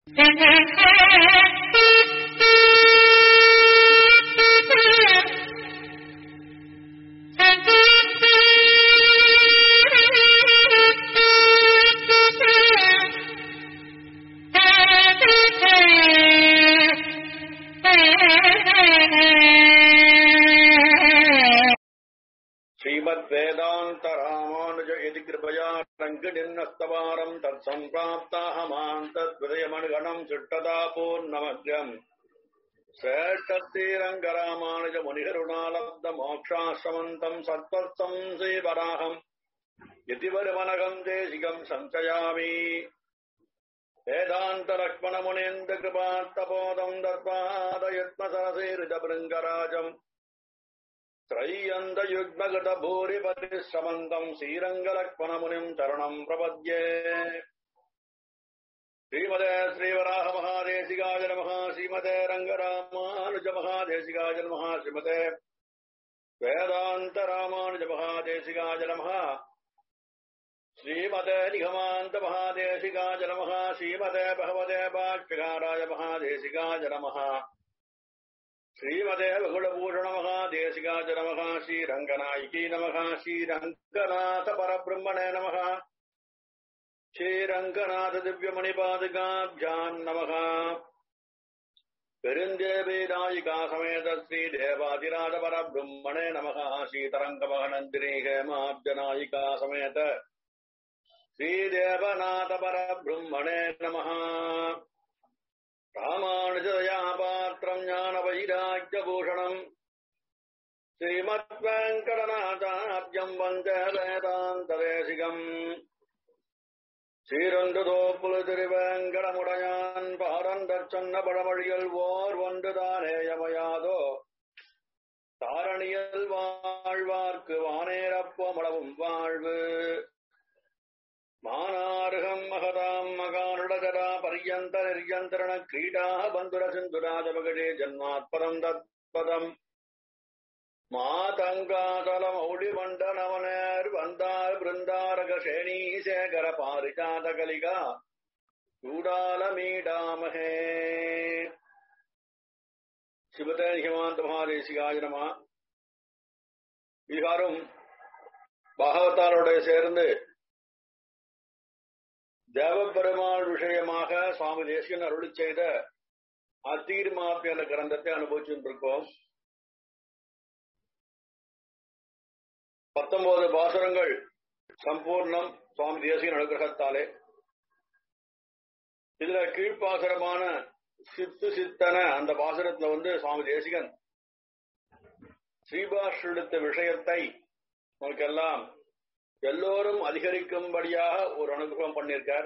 श्रीमद्वेदान्तरामानुज इति कृपया रङ्गनिन्नस्तवारम् तत्सम्प्राप्ताहमान् तद्विदयमनुगणम् चिट्टदा पूर्णमग्रम् श्रेष्ठश्रीरङ्गरामानुज मुनिहरुणालब्ध मोक्षाश्रमन्तम् सत्त्वत्सम् श्रीवराहम् इति वरुमनगम् देशिकम् सञ्चयामि वेदान्तलक्ष्मणमुनीन्द्रकृपात्तपोदम् दर्पादयत्नसरसीरितभृङ्गराजम् त्रय्यन्तयुग्मगतभूरिपतिश्रमन्तम् श्रीरङ्गलक्ष्मणमुनिम् चरणम् प्रपद्ये श्रीमते श्रीवराहमहादेशिकाय नमः श्रीमते रङ्गरामानुजमहादेशिकाय नमः श्रीमते वेदान्तरामानुजमहादेशिकाय नमः श्रीमते निगमान्तमहादेशिकाय नमः श्रीमते भगवते भाष्यकाराय महादेशिकाय नमः श्रीमते बकुलभूषण महादेशिकाय नमः श्रीरङ्गनायिकी नमः श्रीरङ्गनाथ परब्रह्मणे नमः श्रीरङ्गनाथ दिव्यमणिपादुकाभ्याम् नमः பெருந்தேவேதாயிகா சமேத ஸ்ரீ தேவாதிராஜ பரபிரம்மணே நமக ஸ்ரீதரங்கமகனந்திரி ஹேமாப்ஜநாயிகா சமேத ஸ்ரீதேவநாத பரபிரம்மணே நம ராமானுஜதயா பாத்திரம் ஞான வைராக்கியபூஷணம் ஸ்ரீமத்வேங்கடநாதாப்ஜம் வந்த வேதாந்ததேசிகம் சீரந்துதோப்புல திருவேங்கடமுடையான் பாரந்தற் சொன்ன பழமொழிகள் ஓர் ஒன்றுதானேயமையாதோ தாரணியல் வாழ்வார்க்கு வானேரப்போமளவும் வாழ்வு மானாருகம் மகதாம் மகானுடகரா பரியந்த நிர்யந்தரண கிரீடா பந்துர சிந்துராஜபகடே ஜன்மாத்பதம் தத்பதம் மாதங்காதலம் ஔடிமண்டனவனர் வந்தார் பிருந்தாரக சேனீசேகர பாரிஜாத கலிகா சூடாலமீடாமகே சிவதே ஹிமாந்த மகாதேசிகாய நம பீகாரும் பாகவத்தாரோட சேர்ந்து தேவபெருமாள் விஷயமாக சுவாமி தேசியன் அருளி செய்த அத்தீர்மாப்பு என்ற கிரந்தத்தை அனுபவிச்சுட்டு இருக்கோம் பத்தொன்பது பாசுரங்கள் சம்பூர்ணம் சுவாமி தேசியன் அனுகிரகத்தாலே இதுல கீழ்ப்பாசுரமான சித்து சித்தன அந்த பாசுரத்துல வந்து சுவாமி தேசிகன் ஸ்ரீபாஷெடுத்த விஷயத்தை நமக்கெல்லாம் எல்லோரும் அதிகரிக்கும்படியாக ஒரு அனுகிரகம் பண்ணியிருக்கார்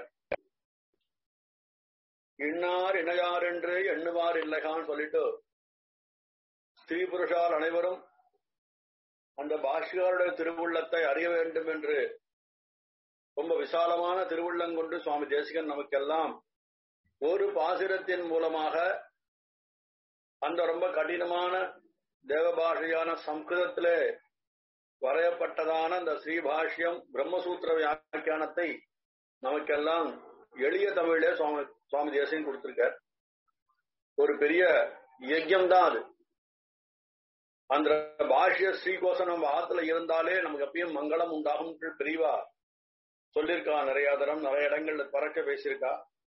இன்னார் இணையார் என்று எண்ணுவார் இல்லைகான்னு சொல்லிட்டு ஸ்திரீ புருஷால் அனைவரும் அந்த பாஷ்யருடைய திருவுள்ளத்தை அறிய வேண்டும் என்று ரொம்ப விசாலமான திருவுள்ளங்கொண்டு சுவாமி தேசிகன் நமக்கெல்லாம் ஒரு பாசுரத்தின் மூலமாக அந்த ரொம்ப கடினமான தேவபாஷையான சம்ஸ்கிருதத்திலே வரையப்பட்டதான அந்த ஸ்ரீபாஷ்யம் பிரம்மசூத்திர வியாக்கியானத்தை நமக்கெல்லாம் எளிய தமிழே சுவாமி சுவாமி தேசியம் கொடுத்திருக்கார் ஒரு பெரிய யஜ்யம் தான் அது அந்த பாஷ்ய ஸ்ரீகோசம் நம்ம ஆத்துல இருந்தாலே நமக்கு எப்பயும் மங்களம் உண்டாகும் பிரிவா சொல்லியிருக்கா நிறைய தரம் நிறைய இடங்கள்ல பறக்க பேசியிருக்கா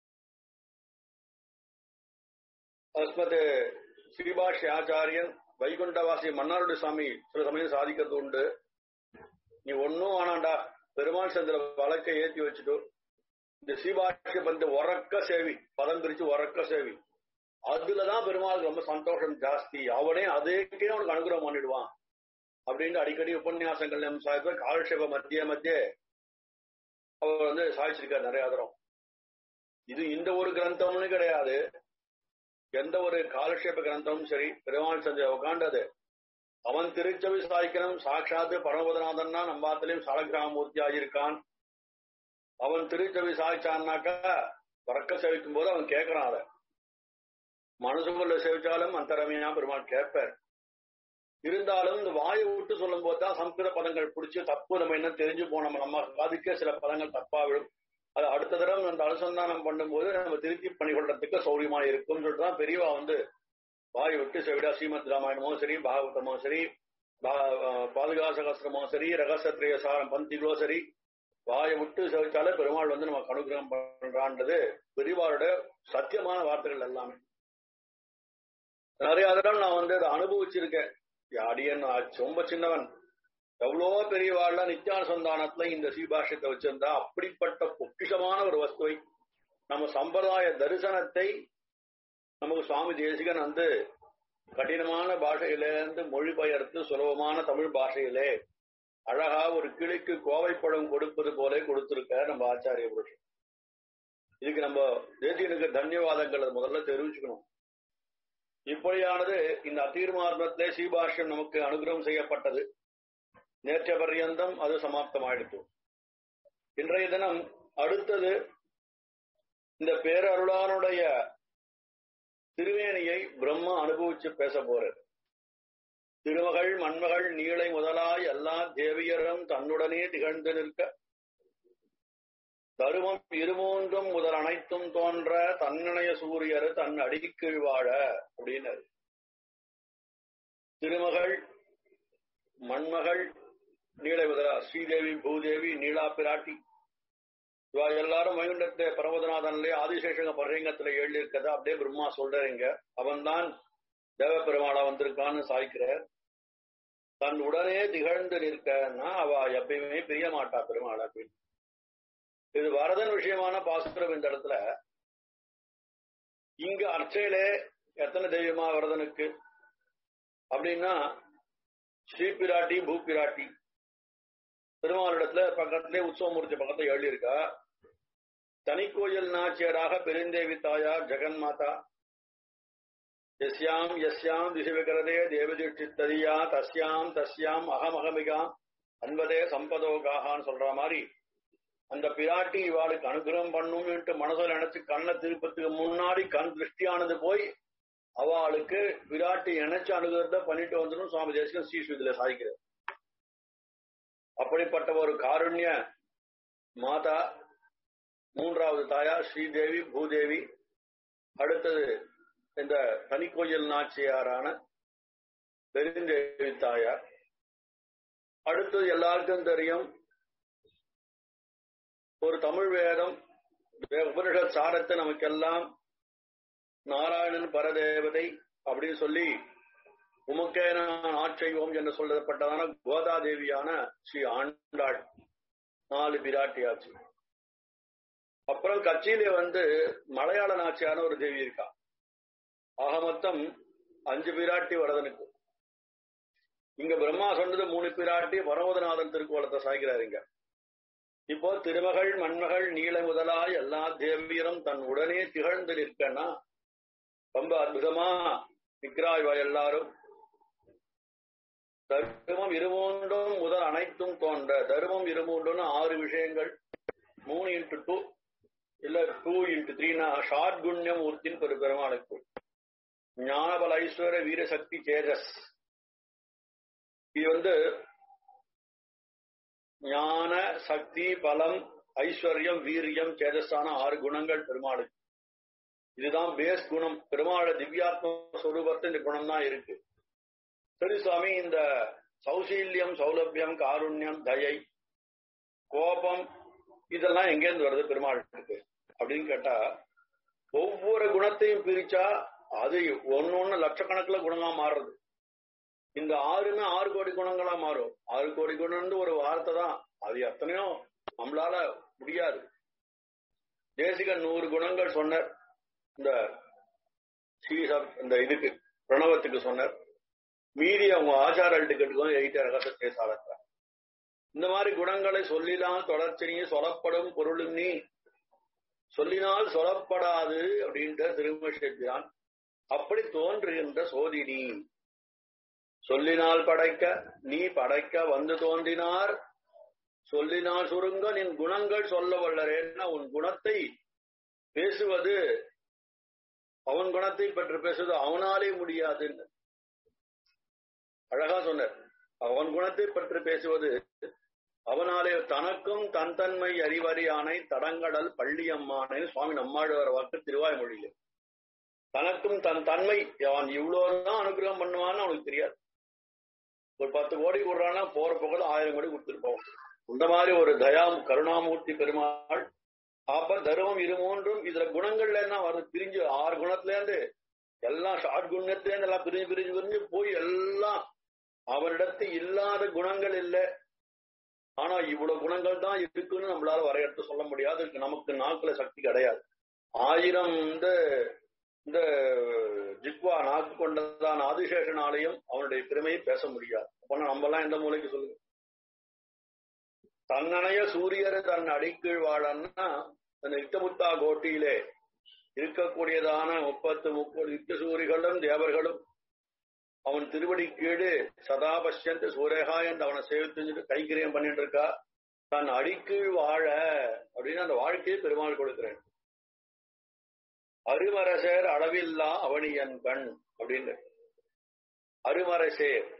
அஸ்மத் ஸ்ரீபாஷ்ய ஆச்சாரியன் வைகுண்டவாசி மன்னாருடைய சாமி சில சமயம் சாதிக்கிறது உண்டு நீ ஒன்னும் ஆனாண்டா பெருமாள் சந்திர வழக்கை ஏத்தி வச்சுட்டு இந்த சீபாஷ்ய பந்து உறக்க சேவி பதம் பிரிச்சு உறக்க சேவி அதுலதான் பெருமாளுக்கு ரொம்ப சந்தோஷம் ஜாஸ்தி அவனே அதேக்கே அவனுக்கு அனுகிரகம் பண்ணிடுவான் அப்படின்னு அடிக்கடி உபன்யாசங்கள் நம்ம சாதிப்ப காலட்சேப மத்திய மத்திய அவர் வந்து சாதிச்சிருக்கார் நிறைய தரம் இது இந்த ஒரு கிரந்தம்னு கிடையாது எந்த ஒரு காலக்ஷேப கிரந்தமும் சரி பெருமாள் சந்திர உட்காண்டது அவன் திருச்சவி சாய்க்கணும் சாட்சாத்து பரமபதநாதன்னா நம்பாத்திலையும் சாலகிராமூர்த்தி ஆகியிருக்கான் அவன் திருச்சவி சாய்ச்சான்னாக்கா பறக்க சேவிக்கும் போது அவன் கேட்கறான் அதை மனசுக்குள்ள சேவிச்சாலும் அந்தரமையா பெருமாள் கேட்பார் இருந்தாலும் இந்த வாயை விட்டு சொல்லும் போது தான் சம்ஸ்கிருத பதங்கள் பிடிச்சி தப்பு நம்ம என்ன தெரிஞ்சு போனோம் நம்ம காதுக்கே சில பதங்கள் தப்பா விடும் அது அடுத்த தடவை அந்த அனுசந்தானம் பண்ணும்போது நம்ம திருத்தி பண்ணிக்கொள்றதுக்கு சௌரியமா இருக்கும்னு சொல்லிட்டு தான் பெரியவா வந்து வாய் விட்டு செவிடா ஸ்ரீமத் ராமாயணமோ சரி பாகவதமோ சரி பாதுகா சகசிரமோ சரி ரகசத்திரிய சாரம் பந்திகளோ சரி வாயை விட்டு செவிச்சாலே பெருமாள் வந்து நமக்கு அனுகிரகம் பண்றான்றது பெரியவாரோட சத்தியமான வார்த்தைகள் எல்லாமே நிறைய தடவை நான் வந்து அதை அனுபவிச்சிருக்கேன் அடியன் ரொம்ப சின்னவன் எவ்வளோ பெரியவாழ்ல நித்தியானுசந்தானத்துல இந்த சீபாஷத்தை வச்சிருந்தா அப்படிப்பட்ட பொக்கிஷமான ஒரு வஸ்துவை நம்ம சம்பிரதாய தரிசனத்தை நமக்கு சுவாமி தேசிகன் வந்து கடினமான பாஷையிலிருந்து மொழிபெயர்த்து சுலபமான தமிழ் பாஷையிலே அழகா ஒரு கிளிக்கு கோவைப்பழம் கொடுப்பது போல கொடுத்திருக்க நம்ம ஆச்சாரிய புருஷன் இதுக்கு நம்ம தேசியனுக்கு தன்யவாதங்கள் முதல்ல தெரிவிச்சுக்கணும் இப்படியானது இந்த அத்தீர்மார்மத்திலே சீபாஷ்யம் நமக்கு அனுகிரகம் செய்யப்பட்டது நேற்ற பர்யந்தம் அது சமாப்தமாயிடுத்து இன்றைய தினம் அடுத்தது இந்த பேரருளானுடைய திருவேணியை பிரம்மா அனுபவிச்சு பேச போறது திருமகள் மண்மகள் நீளை முதலாய் எல்லா தேவியரும் தன்னுடனே திகழ்ந்து நிற்க தருமம் இருமூன்றும் முதல் அனைத்தும் தோன்ற தன்னிணைய சூரியர் தன் அடிக்கீழ் வாழ அப்படின்னாரு திருமகள் மண்மகள் நீளை முதலா ஸ்ரீதேவி பூதேவி நீலா பிராட்டி இவா எல்லாரும் வைகுண்டத்தை பரமதநாதன்லே ஆதிசேஷங்க பரங்கத்துல எழுதியிருக்கத அப்படியே பிரம்மா சொல்றீங்க அவன் தான் தேவ பெருமாளா வந்திருக்கான்னு சாய்க்கிறார் தன் உடனே திகழ்ந்து நிற்கன்னா அவ எப்பயுமே பிரிய மாட்டா பெருமாள் அப்படின்னு இது வரதன் விஷயமான பாசுரம் இந்த இடத்துல இங்க அர்ச்சையிலே எத்தனை தெய்வமா வரதனுக்கு அப்படின்னா ஸ்ரீ பிராட்டி பூ பிராட்டி பெருமாளிடத்துல பக்கத்திலே உற்சவமூர்த்தி பக்கத்தை எழுதியிருக்கா தனிக்கோயில் நாச்சியராக பெருந்தேவி தாயார் ஜெகன் மாதா எஸ்யாம் எஸ்யாம் திசிவிகரதே தேவதிஷ்டித்ததியா தஸ்யாம் தஸ்யாம் அகமகமிகாம் அன்பதே சம்பதோகாகான்னு சொல்ற மாதிரி அந்த பிராட்டி இவாளுக்கு அனுகிரகம் பண்ணும் மனசுல நினைச்சு கண்ணை திருப்பத்துக்கு முன்னாடி கண் திருஷ்டியானது போய் அவளுக்கு பிராட்டி நினைச்சு அனுகிரகத்தை பண்ணிட்டு வந்துடும் சுவாமி தேசிகம் ஸ்ரீஸ்வதியில சாதிக்கிறார் அப்படிப்பட்ட ஒரு காருண்ய மாதா மூன்றாவது தாயா ஸ்ரீதேவி பூதேவி அடுத்தது இந்த தனிக்கோயில் நாச்சியாரான பெருந்தேவி தாயார் அடுத்தது எல்லாருக்கும் தெரியும் ஒரு தமிழ் வேதம் உபனிஷத் சாரத்தை நமக்கெல்லாம் நாராயணன் பரதேவதை அப்படின்னு சொல்லி உமக்கே நான் ஆட்செய்வோம் என்று சொல்லப்பட்டதான கோதாதேவியான ஸ்ரீ ஆண்டாள் நாலு பிராட்டியாச்சு அப்புறம் கட்சியிலே வந்து மலையாள நாச்சியான ஒரு தேவி இருக்கா ஆக மொத்தம் அஞ்சு பிராட்டி வரதனுக்கு இங்க பிரம்மா சொன்னது மூணு பிராட்டி பரமதநாதன் திருக்கோலத்தை சாய்கிறாருங்க இப்போ திருமகள் மண்மகள் நீள முதலாய் எல்லா தேவியரும் தன் உடனே திகழ்ந்து நிற்கன்னா ரொம்ப அற்புதமா நிற்கிறாய்வா எல்லாரும் தருமம் இருமூன்றும் முதல் அனைத்தும் தோன்ற தருமம் இருமூன்றுன்னு ஆறு விஷயங்கள் மூணு இன்ட்டு டூ இல்ல டூ இன்ட்டு த்ரீனா ஷார்ட் குண்யம் ஊர்த்தின் ஒரு பெருமாளுக்கு ஞானபல ஐஸ்வர வீரசக்தி தேஜஸ் இது வந்து ஞான சக்தி பலம் ஐஸ்வர்யம் வீரியம் சேதஸான ஆறு குணங்கள் பெருமாளுக்கு இதுதான் பேஸ் குணம் பெருமாள திவ்யாத்ம ஸ்வரூபத்தை இந்த குணம் தான் இருக்கு சரி சுவாமி இந்த சௌசீல்யம் சௌலபியம் காருண்யம் தயை கோபம் இதெல்லாம் எங்கேருந்து வருது பெருமாளுக்கு அப்படின்னு கேட்டா ஒவ்வொரு குணத்தையும் பிரிச்சா அது ஒன்னு ஒண்ணு லட்சக்கணக்குல குணமா மாறுறது இந்த ஆறுன்னா ஆறு கோடி குணங்களா மாறும் ஆறு கோடி குணம்னு ஒரு வார்த்தை தான் அது எத்தனையோ நம்மளால முடியாது தேசிகன் நூறு குணங்கள் சொன்னார் இந்த ஸ்ரீசப் இந்த இதுக்கு பிரணவத்துக்கு சொன்னார் மீறி அவங்க ஆச்சாரல்ட்டு கேட்டுக்கோ எயிட்ட ரகசத்தை சாலத்தார் இந்த மாதிரி குணங்களை சொல்லினால் தொடர்ச்சினியும் சொல்லப்படும் பொருளும் நீ சொல்லினால் சொல்லப்படாது அப்படின்ற திருமஷிரான் அப்படி தோன்றுகின்ற சோதினி சொல்லினால் படைக்க நீ படைக்க வந்து தோன்றினார் சொல்லினால் சுருங்க நின் குணங்கள் சொல்ல வல்லரேன்னா உன் குணத்தை பேசுவது அவன் குணத்தை பற்றி பேசுவது அவனாலே முடியாதுன்னு அழகா சொன்னார் அவன் குணத்தை பற்றி பேசுவது அவனாலே தனக்கும் தன் தன்மை அறிவறியானை தடங்கடல் பள்ளியம்மானை சுவாமி நம்மாழ்வார் வாக்கு திருவாய்மொழியில தனக்கும் தன் தன்மை அவன் இவ்வளவுதான் அனுகிரகம் பண்ணுவான்னு அவனுக்கு தெரியாது ஒரு பத்து கோடி கொடுறான்னா போற போகல ஆயிரம் கோடி கொடுத்துருப்போம் இந்த மாதிரி ஒரு தயா கருணாமூர்த்தி பெருமாள் அப்ப தர்மம் இது மூன்றும் இதுல குணங்கள்ல என்ன வருது பிரிஞ்சு ஆறு குணத்துல இருந்து எல்லாம் ஷார்ட் குணத்துல இருந்து எல்லாம் பிரிஞ்சு பிரிஞ்சு பிரிஞ்சு போய் எல்லாம் அவரிடத்து இல்லாத குணங்கள் இல்லை ஆனா இவ்வளவு குணங்கள் தான் இருக்குன்னு நம்மளால வரையறுத்து சொல்ல முடியாது நமக்கு நாக்குல சக்தி கிடையாது ஆயிரம் இந்த இந்த ஜிக்வா நாக்கு கொண்டதான ஆதிசேஷனாலையும் அவனுடைய பெருமையை பேச முடியாது அப்ப நம்ம எல்லாம் எந்த மூலைக்கு சொல்லுங்க தன்னணைய சூரியர் தன் அடிக்கீழ் வாழன்னா அந்த யுத்தமுத்தா கோட்டியிலே இருக்கக்கூடியதான முப்பத்து முப்பது யுத்த சூரிகளும் தேவர்களும் அவன் திருவடி கீழே சதா பஷ்யந்த சூரேகா என்று அவனை சேவித்து கைக்கிரியம் பண்ணிட்டு இருக்கா தன் அடிக்கீழ் வாழ அப்படின்னு அந்த வாழ்க்கையை பெருமாள் கொடுக்கிறேன் அருமரசேர் அளவில்லா அவனியன் கண் அப்படின்னு அருமரசேர்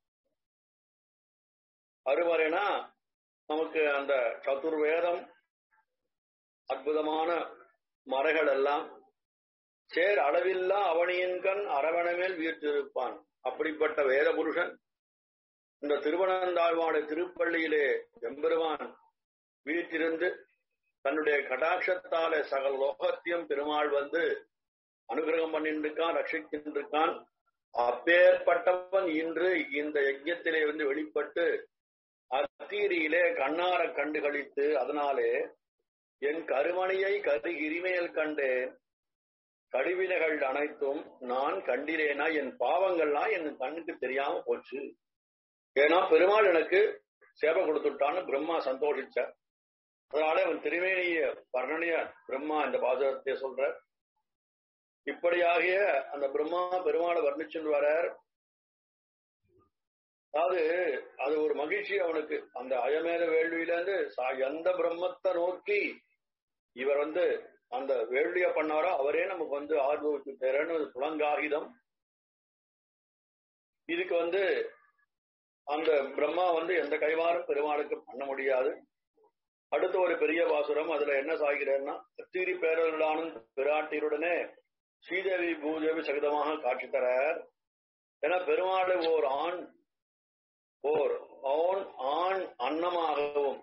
அருமறைனா நமக்கு அந்த சதுர்வேதம் அற்புதமான மறைகள் எல்லாம் சேர் அளவில்லா அவனியின் கண் அரவணமேல் வீர்த்திருப்பான் அப்படிப்பட்ட வேத புருஷன் இந்த திருவனந்தாழ்வாடு திருப்பள்ளியிலே எம்பெருமான் வீட்டிருந்து தன்னுடைய கடாட்சத்தாலே சகல லோகத்தையும் பெருமாள் வந்து அனுகிரகம் பண்ணிட்டு இருக்கான் ரட்சிக்கிட்டு இருக்கான் அப்பேற்பட்டவன் இன்று இந்த யஜ்யத்திலே வந்து வெளிப்பட்டு அத்தீரியிலே கண்ணார கண்டு கழித்து அதனாலே என் கருமணியை கருகிரிமேல் கண்டேன் கழிவினைகள் அனைத்தும் நான் கண்டிலேனா என் பாவங்கள்லாம் என் கண்ணுக்கு தெரியாம போச்சு ஏன்னா பெருமாள் எனக்கு சேவை கொடுத்துட்டான்னு பிரம்மா சந்தோஷிச்சார் அதனால அவன் திருமேனிய வர்ணனைய பிரம்மா இந்த பாதகத்தை சொல்ற இப்படியாகிய அந்த பிரம்மா பெருமாளை வர்ணிச்சுட்டு வரார் அதாவது அது ஒரு மகிழ்ச்சி அவனுக்கு அந்த அயமேல வேள்வியில இருந்து எந்த பிரம்மத்தை நோக்கி இவர் வந்து அந்த வேள்விய பண்ணாரோ அவரே நமக்கு வந்து ஆர்வத்து பேரன்னு புலங்காகிதம் இதுக்கு வந்து அந்த பிரம்மா வந்து எந்த கைவாரும் பெருமாளுக்கு பண்ண முடியாது அடுத்த ஒரு பெரிய வாசுரம் அதுல என்ன சாகிறேன்னா அத்தீரி பேரர்களானும் பிராட்டியருடனே ஸ்ரீதேவி பூதேவி சகிதமாக காட்சி தரார் ஏன்னா பெருமாள் ஓர் ஆண் ஓர் ஆண் ஆண் அன்னமாகவும்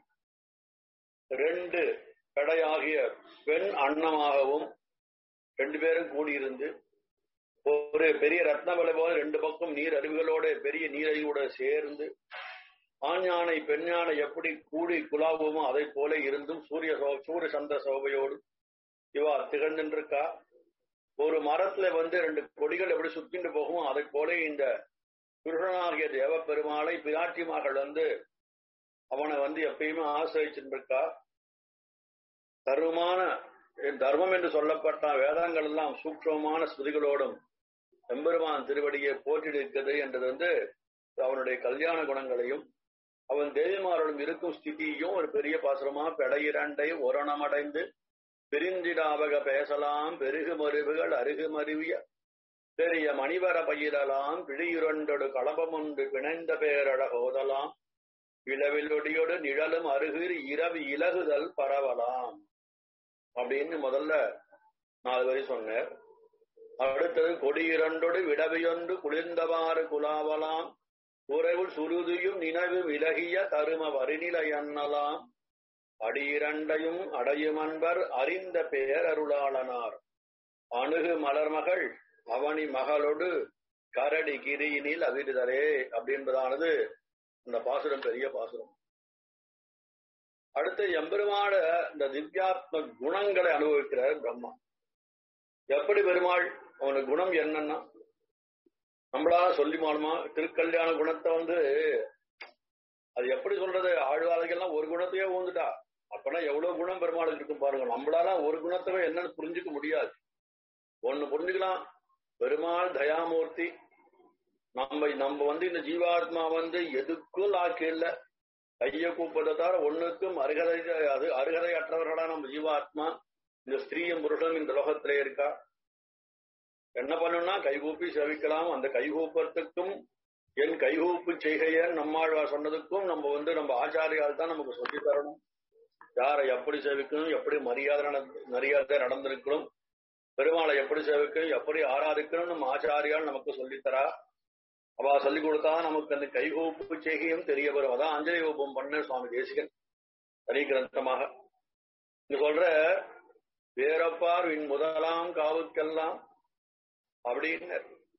ரெண்டு கடையாகிய பெண் அன்னமாகவும் ரெண்டு பேரும் கூடியிருந்து ஒரு பெரிய ரத்னவலை போல ரெண்டு பக்கம் நீர் அருவிகளோட பெரிய நீரறிவோட சேர்ந்து ஆண் யானை பெண் யானை எப்படி கூடி குலாவுமோ அதை போல இருந்தும் சூரிய சூரிய சந்திர சோபையோடு இவா திகழ்ந்துருக்கா ஒரு மரத்துல வந்து ரெண்டு கொடிகள் எப்படி சுத்திட்டு போகுமோ அதை போல இந்த புருஷனாகிய தேவ பெருமாளை பிராட்டி மகள் வந்து அவனை வந்து எப்பயுமே ஆசிரிச்சிருக்கா தர்மமான தர்மம் என்று சொல்லப்பட்ட வேதங்கள் எல்லாம் சூக்ஷமான ஸ்ருதிகளோடும் எம்பெருமான் திருவடியை போற்றிருக்கிறது என்றது வந்து அவனுடைய கல்யாண குணங்களையும் அவன் தேவிமாரோடும் இருக்கும் ஸ்திதியும் ஒரு பெரிய பாசுரமா பெடையிரண்டை ஒரணமடைந்து பிரிந்திடாவக பேசலாம் பெருகு மருவுகள் அருகு மருவிய பெரிய மணிவர பயிரலாம் பிழியுரண்டொடு களபமுண்டு பிணைந்த பேரழகோதலாம் இளவிலொடியோடு நிழலும் அருகிர் இரவு இலகுதல் பரவலாம் அப்படின்னு முதல்ல நாலு வரி சொன்னார் அடுத்தது கொடியிரண்டோடு விடவையொன்று குளிர்ந்தவாறு குலாவலாம் உறவுள் சுருதியும் நினைவு விலகிய தரும வரிநிலை அண்ணலாம் அடியிரண்டையும் அடையும் அன்பர் அறிந்த பேரருளாளனார் அணுகு மலர்மகள் அவனி மகளோடு கரடி கிரியினில் அவிடுதலே அப்படின்றதானது இந்த பாசுரம் பெரிய பாசுரம் அடுத்து எம்பெருமாட இந்த திவ்யாத்ம குணங்களை அனுபவிக்கிறார் பிரம்மா எப்படி பெருமாள் அவனுக்கு குணம் என்னன்னா நம்மளால சொல்லி மாடுமா திருக்கல்யாண குணத்தை வந்து அது எப்படி சொல்றது ஆழ்வாதைகள்லாம் ஒரு குணத்தையே ஊந்துட்டா அப்பனா எவ்வளவு குணம் பெருமாளுக்கு இருக்கும் பாருங்க நம்மளால ஒரு குணத்தவே என்னன்னு புரிஞ்சுக்க முடியாது ஒண்ணு புரிஞ்சுக்கலாம் பெருமாள் தயாமூர்த்தி நம்ம நம்ம வந்து இந்த ஜீவாத்மா வந்து எதுக்கும் லாக்கு இல்லை கைய கூப்பதை தவிர ஒண்ணுக்கும் அருகதை அது அருகதை அற்றவர்களா நம்ம ஜீவாத்மா இந்த ஸ்திரீயும் புருஷனும் இந்த லோகத்திலே இருக்கா என்ன பண்ணணும்னா கைகூப்பி செவிக்கலாம் அந்த கைகூப்பத்துக்கும் என் கைகூப்பு செய்கையன் நம்மாழ்வார் சொன்னதுக்கும் நம்ம வந்து நம்ம ஆச்சாரியால் தான் நமக்கு சொல்லி தரணும் யாரை எப்படி சேவிக்கணும் எப்படி மரியாதை நடந்து மரியாதை நடந்திருக்கணும் பெருமாளை எப்படி சேவிக்கணும் எப்படி ஆராதிக்கணும் நம்ம ஆச்சாரியால் நமக்கு சொல்லித்தரா அவ சொல்லிக் கொடுத்தா நமக்கு அந்த கைகூப்பு செய்கையும் தெரிய வரும் அதான் அஞ்சலி ஊபம் பண்ண சுவாமி தேசிகன் தனி கிரந்தமாக இங்க சொல்ற வேறப்பார் வின் முதலாம் காவுக்கெல்லாம் அப்படின்னு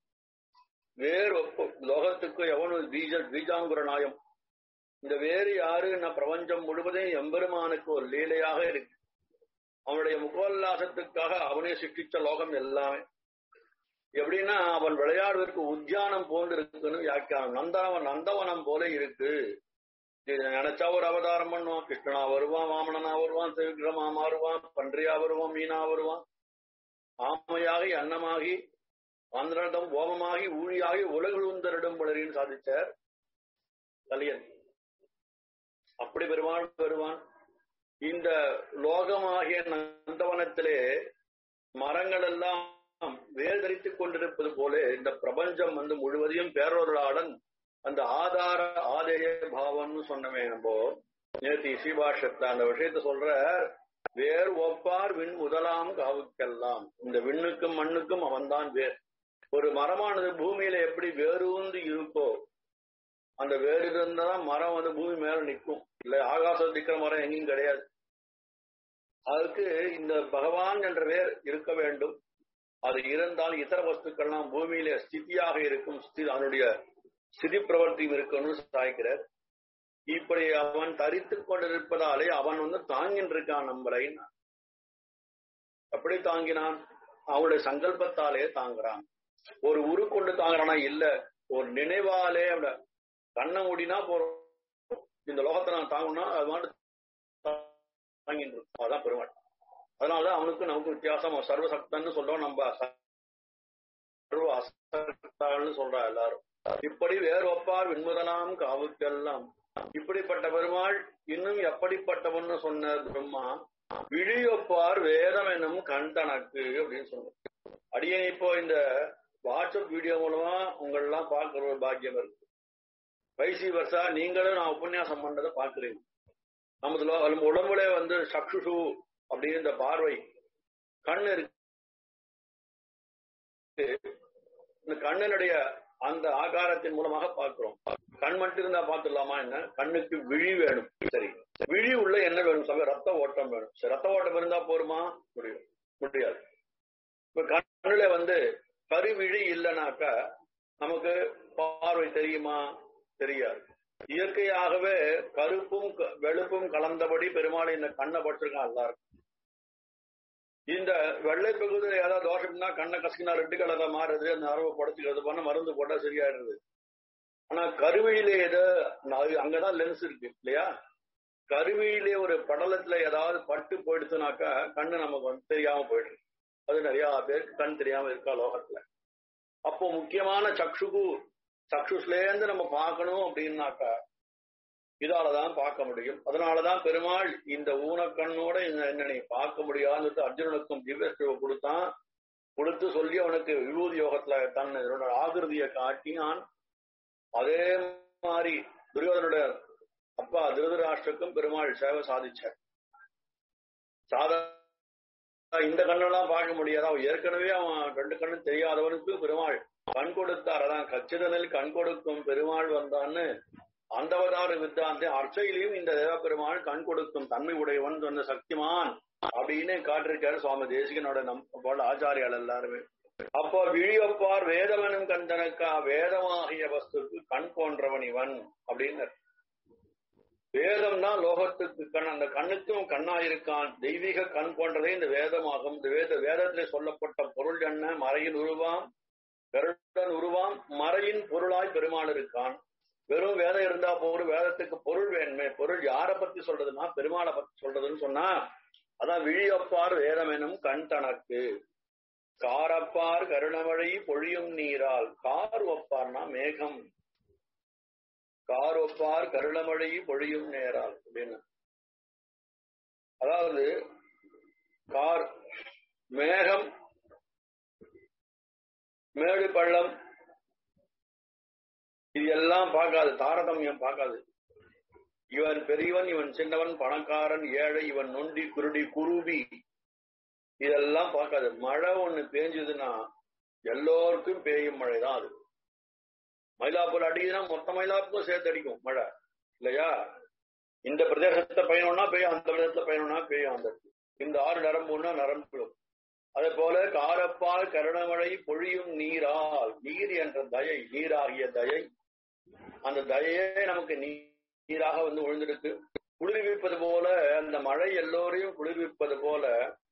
வேறு ஒப்பு லோகத்துக்கு எவனு பீஜ பீஜாங்குர நாயம் இந்த வேறு யாருன்னா பிரபஞ்சம் முழுவதும் எம்பெருமானுக்கு ஒரு லீலையாக இருக்கு அவனுடைய முகோல்லாசத்துக்காக அவனே சிருஷ்டிச்ச லோகம் எல்லாமே எப்படின்னா அவன் விளையாடுவதற்கு உத்தியானம் போன்று இருக்குன்னு வியாக்கியானம் நந்தவன் நந்தவனம் போல இருக்கு இது நினைச்சா ஒரு அவதாரம் பண்ணுவான் கிருஷ்ணனா வருவான் வாமனனா வருவான் சிவகிரமா மாறுவான் பன்றியா வருவான் மீனா வருவான் ஆமையாகி அன்னமாகி ஆந்திரதம் ஓமமாகி ஊழியாகி உலகுந்தரிடம் வளரின்னு சாதிச்சார் கலியன் அப்படி பெருமாள் பெறுவான் இந்த லோகமாகிய நந்தவனத்திலே மரங்கள் எல்லாம் வேல் தரித்துக் கொண்டிருப்பது போல இந்த பிரபஞ்சம் வந்து முழுவதையும் பேரொருளாளன் அந்த ஆதார ஆதேய பாவம்னு சொன்னமே நம்ம நேற்று இசிபாஷத்துல அந்த விஷயத்த சொல்ற வேர் ஒப்பார் விண் முதலாம் காவுக்கெல்லாம் இந்த விண்ணுக்கும் மண்ணுக்கும் அவன்தான் வேர் ஒரு மரமானது பூமியில எப்படி வேரூந்து இருக்கோ அந்த வேறு இருந்தாதான் மரம் வந்து பூமி மேல நிற்கும் இல்ல ஆகாசம் நிக்கிற மரம் எங்கேயும் கிடையாது அதுக்கு இந்த பகவான் என்ற வேர் இருக்க வேண்டும் அது இருந்தால் இதர வஸ்துக்கள்லாம் பூமியில ஸ்திதியாக இருக்கும் அதனுடைய ஸ்திதி பிரவர்த்தியும் இருக்கணும்னு சாய்க்கிறார் இப்படி அவன் தரித்துக் கொண்டிருப்பதாலே அவன் வந்து தாங்கின்னு இருக்கான் நம்மளை எப்படி தாங்கினான் அவனுடைய சங்கல்பத்தாலே தாங்குறான் ஒரு உரு கொண்டு தாங்குறானா இல்ல ஒரு நினைவாலே அவட கண்ணை மூடினா போறோம் இந்த லோகத்தை நான் தாங்கணும்னா அது மட்டும் தாங்கிட்டு இருக்கும் அதான் பெருமாள் அதனாலதான் அவனுக்கு நமக்கு வித்தியாசம் சர்வசக்தன்னு சொல்றோம் நம்ம சர்வ அசக்தான்னு சொல்றா எல்லாரும் இப்படி வேறு ஒப்பார் விண்முதலாம் காவுக்கெல்லாம் இப்படிப்பட்ட பெருமாள் இன்னும் எப்படிப்பட்டவன்னு சொன்ன பிரம்மா விழியொப்பார் வேதம் என்னும் கண் தனக்கு அப்படின்னு சொன்ன அடியே இப்போ இந்த வாட்ஸ்அப் வீடியோ மூலமா உங்களெல்லாம் பார்க்கிற ஒரு பாக்கியம் இருக்கு வைசி வருஷா நீங்களும் நான் உபன்யாசம் பண்றதை பார்க்கிறீங்க நமது நம்ம உடம்புல வந்து சக்ஷுஷு அப்படின்னு இந்த பார்வை கண் இருக்கு இந்த கண்ணினுடைய அந்த ஆகாரத்தின் மூலமாக பார்க்கிறோம் கண் மட்டும் இருந்தா பார்த்துடலாமா என்ன கண்ணுக்கு விழி வேணும் சரி விழி உள்ள என்ன வேணும் சமயம் ரத்த ஓட்டம் வேணும் சரி ரத்த ஓட்டம் இருந்தா போருமா முடியும் முடியாது இப்ப கண்ணுல வந்து கருவிழி இல்லைனாக்கா நமக்கு பார்வை தெரியுமா தெரியாது இயற்கையாகவே கருப்பும் வெளுப்பும் கலந்தபடி பெருமாள் இந்த கண்ணை பட்டிருக்கான் எல்லாருக்கும் இந்த வெள்ளை பகுதியில் ஏதாவது தோஷம்னா கண்ணை கசக்கினா ரெட்டு கலரா மாறுது அந்த அரவை படுத்துக்கிறது பண்ண மருந்து போட்டா சரியாயிடுது ஆனா கருவியிலே ஏதோ அங்கதான் லென்ஸ் இருக்கு இல்லையா கருவியிலே ஒரு படலத்துல ஏதாவது பட்டு போயிடுச்சுனாக்கா கண்ணு நமக்கு வந்து தெரியாம போயிடுது அது நிறைய பேருக்கு கண் தெரியாம இருக்கா லோகத்துல அப்போ முக்கியமான சக்ஷுகு சக்ஷுஸ்லேருந்து நம்ம பார்க்கணும் அப்படின்னாக்கா இதாலதான் பார்க்க முடியும் அதனாலதான் பெருமாள் இந்த ஊனக்கண்ணோட என்ன நீ பார்க்க முடியாதுன்னு அர்ஜுனனுக்கும் திவ்ய கொடுத்தான் கொடுத்து சொல்லி அவனுக்கு விபூதி யோகத்துல தன் ஆகிருதியை காட்டினான் அதே மாதிரி துரியோதனுடைய அப்பா திருதராஷ்டிரக்கும் பெருமாள் சேவை சாதிச்சார் சாதா இந்த கண்ணெல்லாம் பார்க்க முடியாது அவன் ஏற்கனவே அவன் ரெண்டு கண்ணு தெரியாதவனுக்கு பெருமாள் கண் கொடுத்தார் அதான் கச்சிதனில் கண் கொடுக்கும் பெருமாள் வந்தான்னு அந்தவதார வித்தாந்த அர்ச்சையிலையும் இந்த தேவ பெருமாள் கண் கொடுக்கும் தன்மை உடையவன் சொன்ன சக்திமான் அப்படின்னு காட்டிருக்காரு சுவாமி தேசிகனோட நம் போல ஆச்சாரியால் எல்லாருமே அப்போ விழியப்பார் வேதவனும் கண்டனக்கா வேதமாகிய வஸ்துக்கு கண் போன்றவன் இவன் அப்படின்னு வேதம் தான் லோகத்துக்கு கண் அந்த கண்ணுக்கும் கண்ணா இருக்கான் தெய்வீக கண் போன்றதே இந்த வேதமாகும் இந்த வேத வேதத்திலே சொல்லப்பட்ட பொருள் என்ன மறையின் உருவாம் கருடன் உருவாம் மறையின் பொருளாய் பெருமாள் இருக்கான் வெறும் வேதம் இருந்தா போதும் வேதத்துக்கு பொருள் வேணுமே பொருள் யாரை பத்தி சொல்றதுன்னா பெருமாளை பத்தி சொல்றதுன்னு சொன்னா அதான் விழியப்பார் வேதம் எனும் கண் தனக்கு காரப்பார் கருணமழை பொழியும் நீரால் கார் ஒப்பார்னா மேகம் கார் ஒப்பார் கருணமழை பொழியும் நேரால் அப்படின்னு அதாவது கார் மேகம் மேடு பள்ளம் இது எல்லாம் பார்க்காது தாரதமியம் பார்க்காது இவன் பெரியவன் இவன் சின்னவன் பணக்காரன் ஏழை இவன் நொண்டி குருடி குருவி இதெல்லாம் பார்க்காது மழை ஒண்ணு பேஞ்சதுன்னா எல்லோருக்கும் பெய்யும் மழை தான் அது மயிலாப்பூர் அடிக்குதுன்னா மொத்த மயிலாப்புக்கும் சேர்த்து அடிக்கும் மழை இல்லையா இந்த பிரதேசத்தை பயணம்னா பெய்யும் அந்த பிரதேசத்துல பயணம்னா பெய்யும் அந்த இந்த ஆறு நரம்புன்னா நரம்புகளும் அதே போல காரப்பால் கருணமழை பொழியும் நீரால் நீர் என்ற தயை நீராகிய தயை அந்த தயையே நமக்கு நீராக வந்து விழுந்திருக்கு குளிர்விப்பது போல அந்த மழை எல்லோரையும் குளிர்விப்பது போல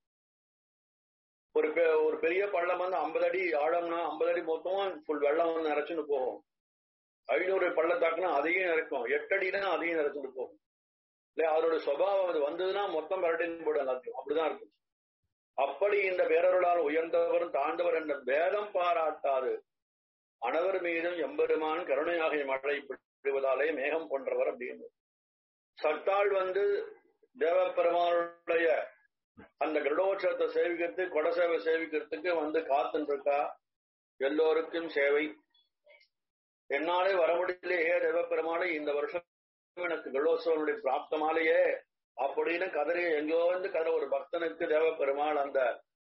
ஒரு ஒரு பெரிய பள்ளம் வந்து ஐம்பது அடி ஆழம்னா ஐம்பது அடி மொத்தம் ஃபுல் வெள்ளம் வந்து நிறைச்சுன்னு போகும் ஐநூறு பள்ளத்தாக்குனா அதையும் இறக்கும் எட்டு அடினா அதையும் நிறைச்சுட்டு போகும் இல்லையா அதோட சுபாவம் அது வந்ததுன்னா மொத்தம் விரட்டின்னு போடும் எல்லாத்தையும் அப்படிதான் இருக்கும் அப்படி இந்த பேரருளால் உயர்ந்தவரும் தாண்டவர் என்ற பேதம் பாராட்டாது அனவர் மீதும் எம்பெருமான் கருணையாக மழை விடுவதாலே மேகம் போன்றவர் அப்படின்னு சட்டாள் வந்து தேவப்பெருமானுடைய அந்த கருடோற்சவத்தை சேவிக்கிறது கொடை சேவை சேவிக்கிறதுக்கு வந்து காத்துன்னு இருக்கா எல்லோருக்கும் சேவை என்னாலே வர முடியலையே தேவப்பெருமாளை இந்த வருஷம் எனக்கு கருடோத்சவனுடைய பிராப்தமாலேயே அப்படின்னு கதறி எங்கோ இருந்து கதை ஒரு பக்தனுக்கு தேவப்பெருமாள் அந்த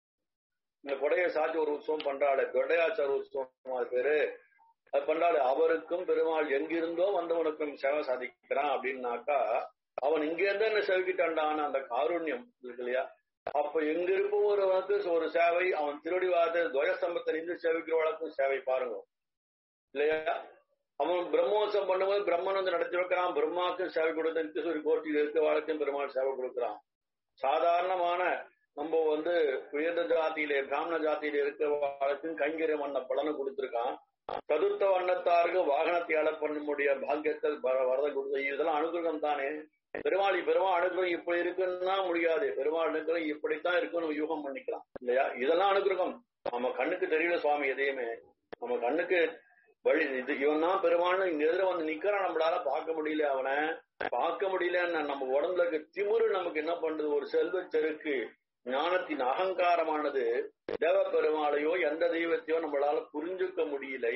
இந்த கொடையை சாட்சி ஒரு உற்சவம் பண்றாள் கொடையாச்சார உற்சவம் அது பேரு அது பண்றாள் அவருக்கும் பெருமாள் எங்கிருந்தோ வந்தவனுக்கும் சேவை சாதிக்கிறான் அப்படின்னாக்கா அவன் இங்க இருந்து என்ன செவிக்கிட்டான்டான் அந்த காருண்யம் இருக்கு இல்லையா அப்ப எங்க இருப்பவருக்கு ஒரு சேவை அவன் திருடி வாத துவயஸ்தம்பத்திலிருந்து சேவிக்கிறவளுக்கும் சேவை பாருங்க இல்லையா அவன் பிரம்மோத்சவம் பண்ணும்போது பிரம்மன் வந்து நடத்தி வைக்கிறான் பிரம்மாவுக்கும் சேவை கொடுத்து ஒரு கோட்டியில் இருக்கிறவாளுக்கும் பெருமாள் சேவை கொடுக்கிறான் சாதாரணமான நம்ம வந்து உயர்ந்த ஜாதியிலே பிராமண ஜாதியில இருக்கிறவாளுக்கும் கைங்கரிய வண்ண பலனை கொடுத்திருக்கான் சதுர்த்த வண்ணத்தாருக்கு வாகனத்தை பண்ண முடிய பாக்கியத்தில் வரத கொடுத்த இதெல்லாம் அனுகிரகம் தானே பெருமாள் பெருமாள் அனுகிரகம் இப்படி இருக்குன்னா முடியாது பெருமாள் அனுகிரகம் இப்படித்தான் இருக்குன்னு யூகம் பண்ணிக்கலாம் இல்லையா இதெல்லாம் அனுகிரகம் நம்ம கண்ணுக்கு தெரியல சுவாமி எதையுமே நம்ம கண்ணுக்கு வழி இது இவன் தான் பெருமாள் இங்க எதிர வந்து நிக்கிறான் நம்மளால பார்க்க முடியல அவனை பார்க்க முடியலன்னு நம்ம உடம்புல இருக்க திமுரு நமக்கு என்ன பண்றது ஒரு செல்வ செருக்கு ஞானத்தின் அகங்காரமானது தேவ பெருமாளையோ எந்த தெய்வத்தையோ நம்மளால புரிஞ்சுக்க முடியலை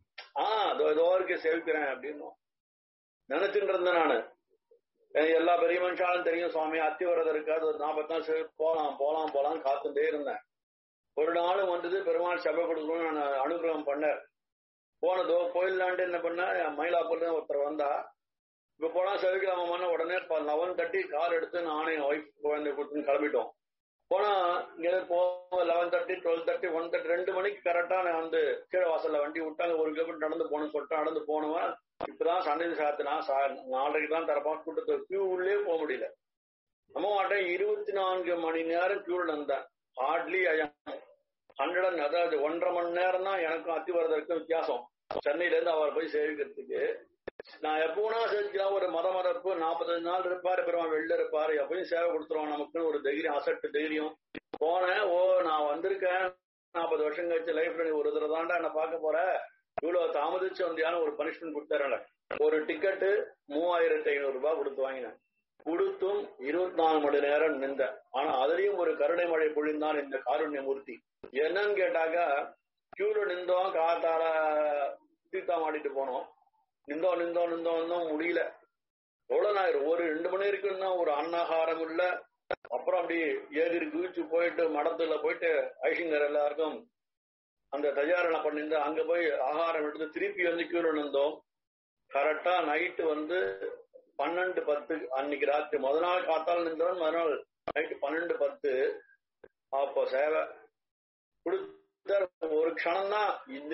ஆஹ் அதோ ஏதோ இருக்கு சேவிக்கிறேன் அப்படின்னு நினைச்சுட்டு இருந்தேன் நானு எல்லா பெரிய மனுஷாலும் தெரியும் சுவாமி அத்திவரதம் இருக்காது ஒரு நாற்பத்தாம் போலாம் போலாம் போலாம் காத்துட்டே இருந்தேன் ஒரு நாளும் வந்தது பெருமாள் சபை கொடுக்கணும்னு நான் அனுகிரகம் பண்ணேன் போனதோ போயிடலான்ட்டு என்ன பண்ண மயிலாப்பூர்ல ஒருத்தர் வந்தா இப்ப போனா செவிக்கலாமான்னு உடனே லெவன் தட்டி கார் எடுத்து நானே ஒய்ஃப் குழந்தை கொடுத்துன்னு கிளம்பிட்டோம் போனா இங்க போ eleven thirty twelve thirty one thirty ரெண்டு மணிக்கு கரெக்டா நான் வந்து கீழே வாசல்ல வண்டி விட்டாங்க ஒரு கிலோமீட்டர் நடந்து போகணும்னு சொல்லிட்டு நடந்து போனவன் இப்பதான் சன்னதி சாத்தினா நாளைக்கு தான் தரப்பான் கூட்டத்தை கியூ உள்ளே போக முடியல நம்ம மாட்டேன் இருபத்தி நான்கு மணி நேரம் கியூல இருந்தேன் ஹார்ட்லி ஹண்ட்ரட் அதாவது ஒன்றரை மணி நேரம் தான் எனக்கும் அத்திவரதற்கும் வித்தியாசம் சென்னையில இருந்து அவர் போய் சேவிக்கிறதுக்கு நான் எப்போனா செஞ்சுக்கலாம் ஒரு மத மதப்பு நாற்பத்தஞ்சு நாள் இருப்பாரு பெருமாள் வெளில இருப்பாரு எப்பயும் சேவை கொடுத்துருவோம் நமக்குன்னு ஒரு தைரியம் அசட்டு தைரியம் போனேன் ஓ நான் வந்திருக்கேன் நாற்பது வருஷம் கழிச்சு லைஃப்ல நீ ஒரு தடவை தாண்டா என்ன பார்க்க போற இவ்வளவு தாமதிச்சு வந்தியான ஒரு பனிஷ்மெண்ட் கொடுத்தாரல ஒரு டிக்கெட்டு மூவாயிரத்தி ஐநூறு ரூபாய் கொடுத்து வாங்கினேன் கொடுத்தும் இருபத்தி நாலு மணி நேரம் நின்ற ஆனா அதுலயும் ஒரு கருணை மழை பொழிந்தான் இந்த காருண்ய மூர்த்தி என்னன்னு கேட்டாக்கா கியூல நின்றோம் காத்தால சீத்தா மாட்டிட்டு போனோம் நின்றோம் நின்றோம் நின்றோம் நின்றோம் முடியல எவ்வளவு நேரம் ஒரு ரெண்டு மணி இருக்குன்னா ஒரு அன்னாகாரம் இல்ல அப்புறம் அப்படி ஏகிரி குதிச்சு போயிட்டு மடத்துல போயிட்டு ஐசிங்கர் எல்லாருக்கும் அந்த தயாரணை பண்ணிருந்து அங்க போய் ஆகாரம் எடுத்து திருப்பி வந்து கியூல நின்றோம் கரெக்டா நைட்டு வந்து பன்னெண்டு பத்து அன்னைக்கு ராத்திரி முத நாள் காத்தால் நின்றோம் மறுநாள் நைட்டு பன்னெண்டு பத்து அப்போ சேவை கொடுத்த ஒரு க்ஷணம் தான் இந்த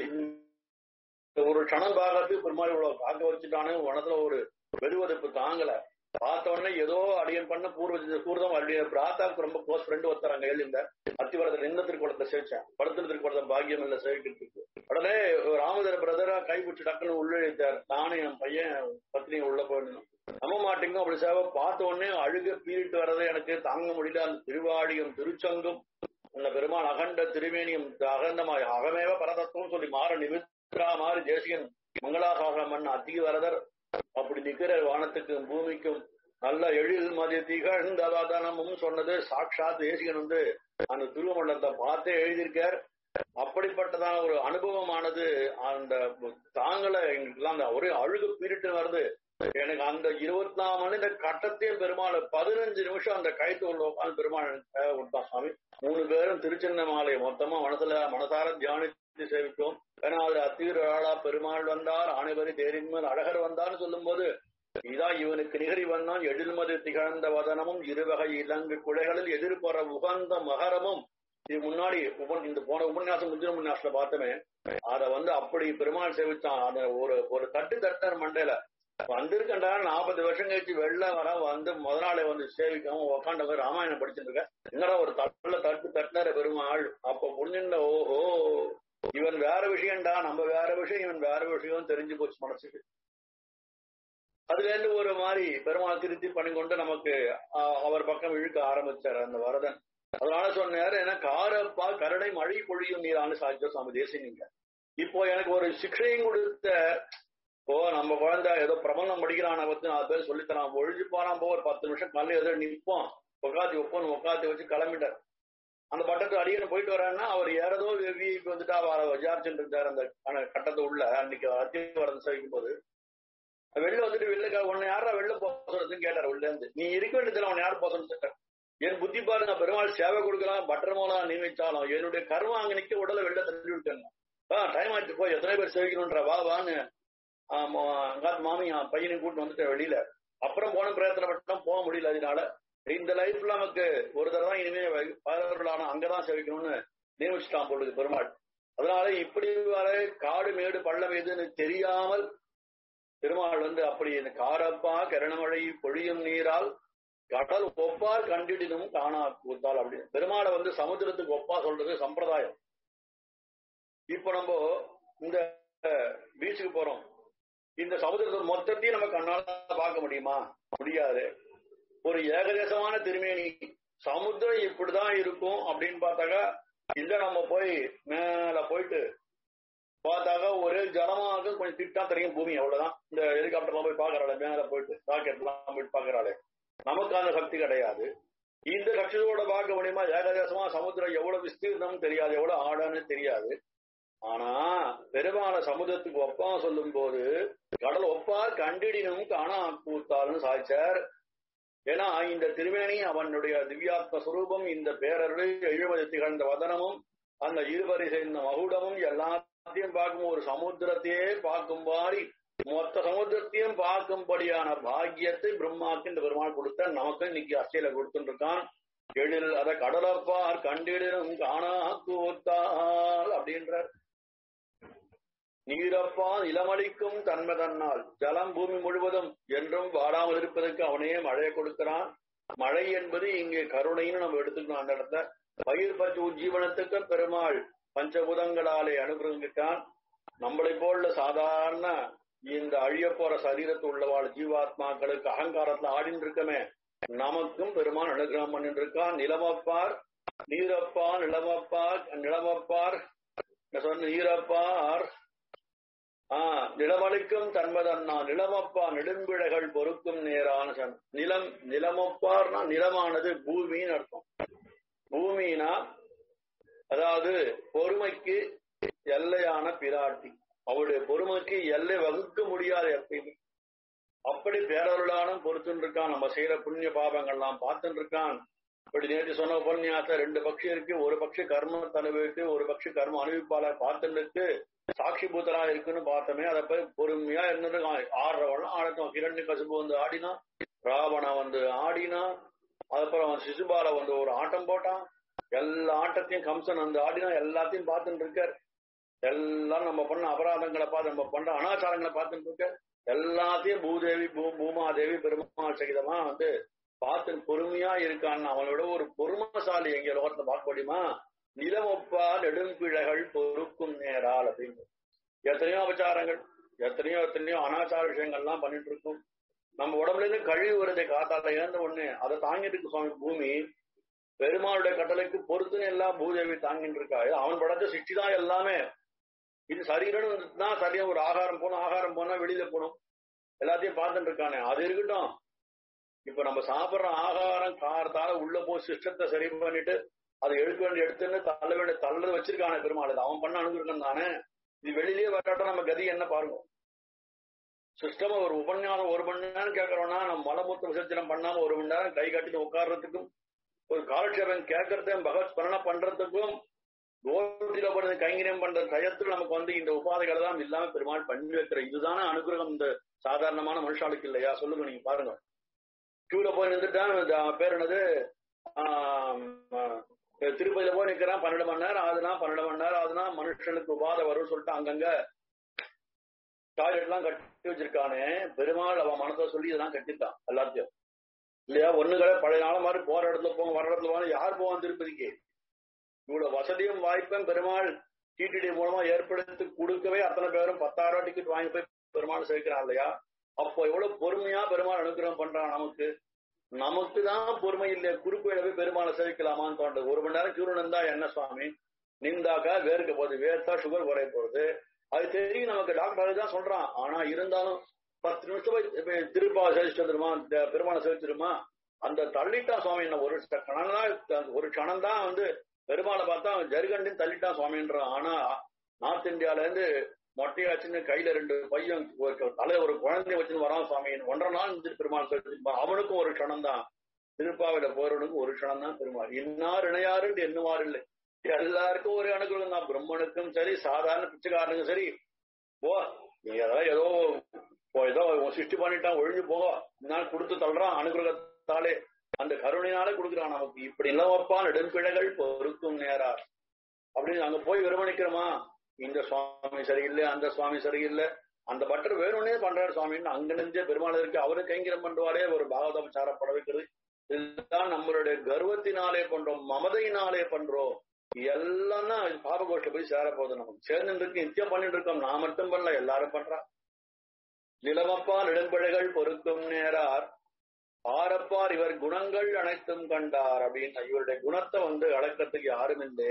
ஒரு க்ஷணம் பாகத்துக்கு பெருமாள் இவ்வளவு காக்க வச்சுட்டானு மனதுல ஒரு வெறுவெறுப்பு தாங்கல பார்த்த உடனே ஏதோ அடியன் பண்ண பூர்வ பூர்வம் அடிய பிராத்தாவுக்கு ரொம்ப க்ளோஸ் ஃப்ரெண்டு ஒருத்தர் அங்க எழுந்த அத்திவரத்தில் நின்ற திருக்குளத்தை சேவிச்சேன் படுத்துல திருக்குளத்தை பாக்கியம் இல்ல சேவிக்கிறதுக்கு உடனே ராமதர பிரதரா கைப்பிடிச்சு டக்குன்னு உள்ளிழுத்தார் நானும் என் பையன் பத்னி உள்ள போயிடணும் நம்ப மாட்டேங்க அப்படி சேவை பார்த்த உடனே அழுக பீரிட்டு வர்றதை எனக்கு தாங்க முடியல அந்த திருவாடியும் திருச்சங்கும் அந்த பெருமாள் அகண்ட திருமேனியும் அகண்டமாய் அகமேவ பரதத்துவம் சொல்லி மாற நிமித்ரா மாறி தேசியன் மங்களாசாகரம் பண்ண அத்தி வரதர் அப்படி நிக்கிற வானத்துக்கும் பூமிக்கும் நல்ல எழில் மதி திகழ்ந்தவதனமும் சொன்னது சாட்சாத் தேசிகன் வந்து அந்த திருமண்டலத்தை பார்த்தே எழுதியிருக்கார் அப்படிப்பட்டதான அப்படிப்பட்டதான ஒரு அனுபவமானது அந்த தாங்கள எங்களுக்குலாம் அந்த ஒரே அழுகு பீரிட்டு வருது எனக்கு அந்த இருபத்தி நாலு மணி இந்த கட்டத்தையும் பெருமாள் பதினஞ்சு நிமிஷம் அந்த கைத்து உள்ள உட்காந்து பெருமாள் விட்டான் சுவாமி மூணு பேரும் திருச்சின்ன மாலை மொத்தமா மனசுல மனசார தியானித்து சேவித்தோம் ஏன்னா அதுல அத்தீராளா பெருமாள் வந்தார் ஆணைவரி தேரின்மேல் அழகர் வந்தார்னு சொல்லும் போது இதான் இவனுக்கு நிகரி வந்தான் எழில்மது திகழ்ந்த வதனமும் இருவகை இலங்கு குலைகளில் எதிர்புற உகந்த மகரமும் இது முன்னாடி உபன் இந்த போன உபன்யாசம் முந்தின உபன்யாசத்துல பார்த்தமே அத வந்து அப்படி பெருமாள் சேவிச்சான் அந்த ஒரு ஒரு தட்டு தட்டார் மண்டையில வந்திருக்கண்டா நாற்பது வருஷம் கழிச்சு வெள்ள வர வந்து முத நாளே வந்து சேவிக்காம உக்காண்டவங்க ராமாயணம் படிச்சுட்டு இருக்க என்னடா ஒரு தட்டுல தட்டு தட்டினார பெருமாள் அப்ப புண்ணிய ஓஹோ இவன் வேற விஷயம்டா நம்ம வேற விஷயம் இவன் வேற விஷயம் தெரிஞ்சு போச்சு மனசுக்கு அதுல இருந்து ஒரு மாதிரி பெருமாள் திருத்தி பண்ணி கொண்டு நமக்கு அவர் பக்கம் இழுக்க ஆரம்பிச்சார் அந்த வரதன் அதனால சொன்னார் ஏன்னா காரப்பா கருணை மழை பொழியும் நீரான்னு சாதிச்ச சுவாமி தேசிங்க இப்போ எனக்கு ஒரு சிக்ஷையும் கொடுத்த இப்போ நம்ம குழந்தை ஏதோ பிரபலம் படிக்கிறான பத்தி நாலு பேர் சொல்லித்தரான் ஒழிஞ்சு போறான் போ ஒரு பத்து நிமிஷம் கல்ல ஏதோ நிற்போம் உட்காத்தி வைப்போம் உட்காத்தி வச்சு கிளம்பிட்டார் அந்த பட்டத்து அடியனை போயிட்டு வரான்னா அவர் ஏறதோ விஐபி வந்துட்டு அவரை விசாரிச்சுட்டு இருந்தார் அந்த கட்டத்தை உள்ள அன்னைக்கு அத்தியவரன் சேவிக்கும் போது வெளில வந்துட்டு வெளில உன்னை யாரா வெளில போறதுன்னு கேட்டார் உள்ள இருந்து நீ இருக்க வேண்டியதுல அவன் யார் போறதுன்னு என் புத்தி பாருங்க பெருமாள் சேவை கொடுக்கலாம் பட்டர் மூலம் நியமிச்சாலும் என்னுடைய கர்மம் அங்க நிக்க உடல வெளில தள்ளி விட்டேன் டைம் ஆச்சு போய் எத்தனை பேர் சேவிக்கணும்ன்ற வா வான்னு அங்காத்து மாமி பையனை கூட்டு வந்துட்டேன் வெளியில அப்புறம் போன பிரயத்தனப்பட்டு போக முடியல அதனால இந்த லைஃப்ல நமக்கு ஒரு தடவை தான் இனிமே பதினவர்களான அங்கதான் சேவிக்கணும்னு நியமிச்சுட்டான் போடுது பெருமாள் அதனால இப்படி வர காடு மேடு பள்ளம் எதுன்னு தெரியாமல் பெருமாள் வந்து அப்படி இந்த காரப்பா கரணமழை பொழியும் நீரால் கடல் ஒப்பார் கண்டிடினும் காணா கூத்தால் அப்படின்னு பெருமாளை வந்து சமுத்திரத்துக்கு ஒப்பா சொல்றது சம்பிரதாயம் இப்ப நம்ம இந்த பீச்சுக்கு போறோம் இந்த சமுதிரத்தை மொத்தத்தையும் நம்ம கண்ணால பார்க்க முடியுமா முடியாது ஒரு ஏகதேசமான திருமேனி சமுத்திரம் இப்படிதான் இருக்கும் அப்படின்னு பார்த்தாக்கா இல்ல நம்ம போய் மேல போயிட்டு பார்த்தாக்கா ஒரே ஜலமாக கொஞ்சம் திட்டா தெரியும் பூமி அவ்வளவுதான் இந்த ஹெலிகாப்டர்லாம் போய் பாக்குறாள் மேல போயிட்டு ராக்கெட் எல்லாம் போயிட்டு பாக்குறாளே நமக்கு அந்த சக்தி கிடையாது இந்த சக்தியோட பார்க்க முடியுமா ஏகதேசமா சமுத்திரம் எவ்வளவு விஸ்தீர்ணம் தெரியாது எவ்வளவு ஆழம்னு தெரியாது ஆனா பெருமான சமுதிரத்துக்கு ஒப்பா சொல்லும் போது கடல் ஒப்பார் கண்டிடினும் காணா கூத்தால்னு சாய்ச்சார் ஏன்னா இந்த திருமேனி அவனுடைய திவ்யாத்ம சுரூபம் இந்த பேரருள் எழுபது திகழ்ந்த வதனமும் அந்த இருவரை சேர்ந்த மகுடமும் எல்லாத்தையும் பார்க்கும் ஒரு சமுத்திரத்தையே பார்க்கும் மாதிரி மொத்த சமுத்திரத்தையும் பார்க்கும்படியான பாக்கியத்தை பிரம்மாக்கு இந்த பெருமாள் கொடுத்த நமக்கு இன்னைக்கு அசையில கொடுத்துட்டு இருக்கான் எழில் அத கடலப்பார் கண்டிடனும் காணா கூத்தால் அப்படின்றார் நீரப்பா நிலமளிக்கும் தன்மை தன்னால் ஜலம் பூமி முழுவதும் என்றும் வாடாமல் இருப்பதற்கு அவனே மழையை கொடுக்கிறான் மழை என்பது இங்கே கருணைன்னு நம்ம எடுத்துக்கணும் அந்த இடத்த பயிர் பச்சு உஜ்ஜீவனத்துக்கு பெருமாள் பஞ்சபூதங்களாலே அனுகிரகிட்டான் நம்மளை போல சாதாரண இந்த அழிய போற சரீரத்து உள்ளவாள் ஜீவாத்மாக்களுக்கு அகங்காரத்துல ஆடின்னு இருக்கமே நமக்கும் பெருமான் அனுகிரகம் பண்ணிட்டு இருக்கான் நிலமப்பார் நீரப்பா நிலமப்பார் நிலமப்பார் சொன்ன நீரப்பார் ஆஹ் நிலமளிக்கும் தன்மதன்னா நிலமப்பா நெடும்பிழைகள் பொறுக்கும் நேரான சன் நிலம் நிலமொப்பார்னா நிலமானது பூமின்னு அர்த்தம் பூமினா அதாவது பொறுமைக்கு எல்லையான பிராட்டி அவருடைய பொறுமைக்கு எல்லை வகுக்க முடியாது எப்பயுமே அப்படி பேரருளானும் பொறுத்துன்னு இருக்கான் நம்ம செய்யற புண்ணிய பாபங்கள்லாம் பார்த்துட்டு இருக்கான் இப்படி நேற்று சொன்ன உபன்யாசம் ரெண்டு பட்சம் இருக்கு ஒரு பட்சம் கர்மத்தை அனுபவித்து ஒரு பட்சம் கர்ம அனுபவிப்பாளர் பார்த்துட்டு சாட்சி பூத்தரா இருக்குன்னு பார்த்தோமே அதை போய் பொறுமையா இருந்திருக்கான் ஆடுறவெல்லாம் ஆடட்டும் கிரண்ய கசுபு வந்து ஆடினா ராவணா வந்து ஆடினா அதுக்கப்புறம் சிசுபால வந்து ஒரு ஆட்டம் போட்டான் எல்லா ஆட்டத்தையும் கம்சன் வந்து ஆடினா எல்லாத்தையும் பார்த்துட்டு இருக்கார் எல்லாம் நம்ம பண்ண அபராதங்களை பார்த்து நம்ம பண்ற அனாச்சாரங்களை பார்த்துட்டு இருக்க எல்லாத்தையும் பூதேவி பூ பூமாதேவி பெருமாள் சகிதமா வந்து பார்த்து பொறுமையா இருக்கான்னு அவனோட ஒரு பொறுமசாலி எங்க லோகத்தை பார்க்க முடியுமா நிலமொப்பா நெடும்பிழைகள் பொறுக்கும் நேரால் அப்படின்னு எத்தனையோ அபச்சாரங்கள் எத்தனையோ எத்தனையோ அனாச்சார விஷயங்கள்லாம் பண்ணிட்டு இருக்கோம் நம்ம உடம்புல இருந்து கழிவு வருதை காத்தால இழந்த ஒண்ணு அதை தாங்கிட்டு இருக்கு சுவாமி பூமி பெருமாளுடைய கட்டளைக்கு பொறுத்துன்னு எல்லாம் பூதேவி தாங்கிட்டு இருக்கா அவன் படைச்ச சிக்ஷி தான் எல்லாமே இது சரீரம் தான் சரியா ஒரு ஆகாரம் போனோம் ஆகாரம் போனா வெளியில போகணும் எல்லாத்தையும் பார்த்துட்டு இருக்கானே அது இருக்கட்டும் இப்ப நம்ம சாப்பிடுற ஆகாரம் காரத்தால உள்ள போய் சிஸ்டத்தை சரி பண்ணிட்டு அதை எடுக்க வேண்டிய எடுத்துன்னு தள்ள வேண்டிய தள்ளது வச்சிருக்கானே பெருமாள் இது அவன் பண்ண அனுகிரகம் தானே இது வெளியிலேயே வரட்டும் நம்ம கதி என்ன பாருங்க சிஸ்டமா ஒரு உபன்யாசம் ஒரு மணி நேரம் கேட்கறோம்னா நம்ம மலமூத்த விசர்ஜனம் பண்ணாம ஒரு மணி நேரம் கை கட்டிட்டு உட்கார்றதுக்கும் ஒரு காலட்சேபம் கேட்கறதையும் பகவத் ஸ்மரண பண்றதுக்கும் கோட்டில போறது கைங்கரியம் பண்ற டயத்துல நமக்கு வந்து இந்த உபாதைகளை தான் இல்லாம பெருமாள் பண்ணி வைக்கிற இதுதானே அனுகிரகம் இந்த சாதாரணமான மனுஷாளுக்கு இல்லையா சொல்லுங்க நீங்க பாருங்க கியூல போய் நின்றுட்டான் இந்த பேர் என்னது ஆஹ் திருப்பதியில போய் நிக்கிறான் பன்னெண்டு மணி நேரம் ஆகுதுன்னா பன்னெண்டு மணி நேரம் ஆகுதுன்னா மனுஷனுக்கு உபாதை வரும்னு சொல்லிட்டு அங்கங்க டாய்லெட் எல்லாம் கட்டி வச்சிருக்கானே பெருமாள் அவன் மனசை சொல்லி இதெல்லாம் கட்டிட்டான் எல்லாத்தையும் இல்லையா ஒண்ணுகளை பழைய நாள மாதிரி போற இடத்துல போங்க வர இடத்துல போங்க யார் போவான் திருப்பதிக்கு இவ்வளவு வசதியும் வாய்ப்பும் பெருமாள் டிடிடி மூலமா ஏற்படுத்தி கொடுக்கவே அத்தனை பேரும் பத்தாயிரம் ரூபாய் டிக்கெட் வாங்கி போய் பெருமாள் சேர்க்கிறான் இல்லையா அப்போ எவ்வளவு பொறுமையா பெருமாள் அனுகிரகம் பண்றான் நமக்கு நமக்கு தான் பொறுமை இல்லையா குறுக்கு போய் பெருமாளை சேவிக்கலாமான்னு தோன்றது ஒரு மணி நேரம் கியூரன் இருந்தா என்ன சுவாமி நின்றாக்கா வேர்க்க போகுது வேர்த்தா சுகர் குறைய போகுது அது தெரியும் நமக்கு டாக்டர் அதுதான் சொல்றான் ஆனா இருந்தாலும் பத்து நிமிஷம் போய் திருப்பா சேவிச்சுட்டு வந்துருமா பெருமாளை சேவிச்சிருமா அந்த தள்ளிட்டா சுவாமி என்ன ஒரு கணம் தான் ஒரு கணம் தான் வந்து பெருமாளை பார்த்தா ஜருகண்டின் தள்ளிட்டான் சுவாமின்றான் ஆனா நார்த் இந்தியால இருந்து மொட்டையாச்சுன்னு கையில ரெண்டு பையன் தலை ஒரு குழந்தைய வச்சுன்னு வரான் சுவாமி ஒன்றரை நாள் இருந்துட்டு பெருமாள் சேவிச்சிருப்பான் அவனுக்கும் ஒரு க்ஷணம் தான் திருப்பாவில போறவனுக்கும் ஒரு க்ஷணம் தான் பெருமாள் இன்னார் இணையாருன்னு எண்ணுவார் இல்லை எல்லாருக்கும் ஒரு அனுகூலம் தான் பிரம்மனுக்கும் சரி சாதாரண பிச்சைக்காரனுக்கும் சரி போ நீ அதெல்லாம் ஏதோ ஏதோ சிருஷ்டி பண்ணிட்டான் ஒழிஞ்சு போக நான் கொடுத்து தள்ளுறான் அனுகிரகத்தாலே அந்த கருணையினாலே கொடுக்குறான் நமக்கு இப்படி இல்லவப்பா நெடும்பிழைகள் பொறுக்கும் நேரா அப்படின்னு அங்க போய் விரமணிக்கிறோமா இந்த சுவாமி சரியில்லை அந்த சுவாமி சரியில்லை அந்த பட்டர் வேணும்னே பண்றாரு சுவாமின்னு அங்க நின்றே பெருமாள் இருக்கு அவரு கைங்கிரம் பண்ணுவாரே ஒரு பாகவதம் பட வைக்கிறது இதுதான் நம்மளுடைய கர்வத்தினாலே பண்றோம் மமதையினாலே பண்றோம் எல்லாம் தான் பாபகோஷ்ட போய் சேர போகுது நமக்கு சேர்ந்து இருக்கு நித்தியம் பண்ணிட்டு இருக்கோம் நான் மட்டும் பண்ணல எல்லாரும் பண்றா நிலமப்பா நெடும்பிழைகள் பொருத்தும் நேரார் ஆரப்பார் இவர் குணங்கள் அனைத்தும் கண்டார் அப்படின்னு இவருடைய குணத்தை வந்து அடக்கிறதுக்கு யாரும் இல்லை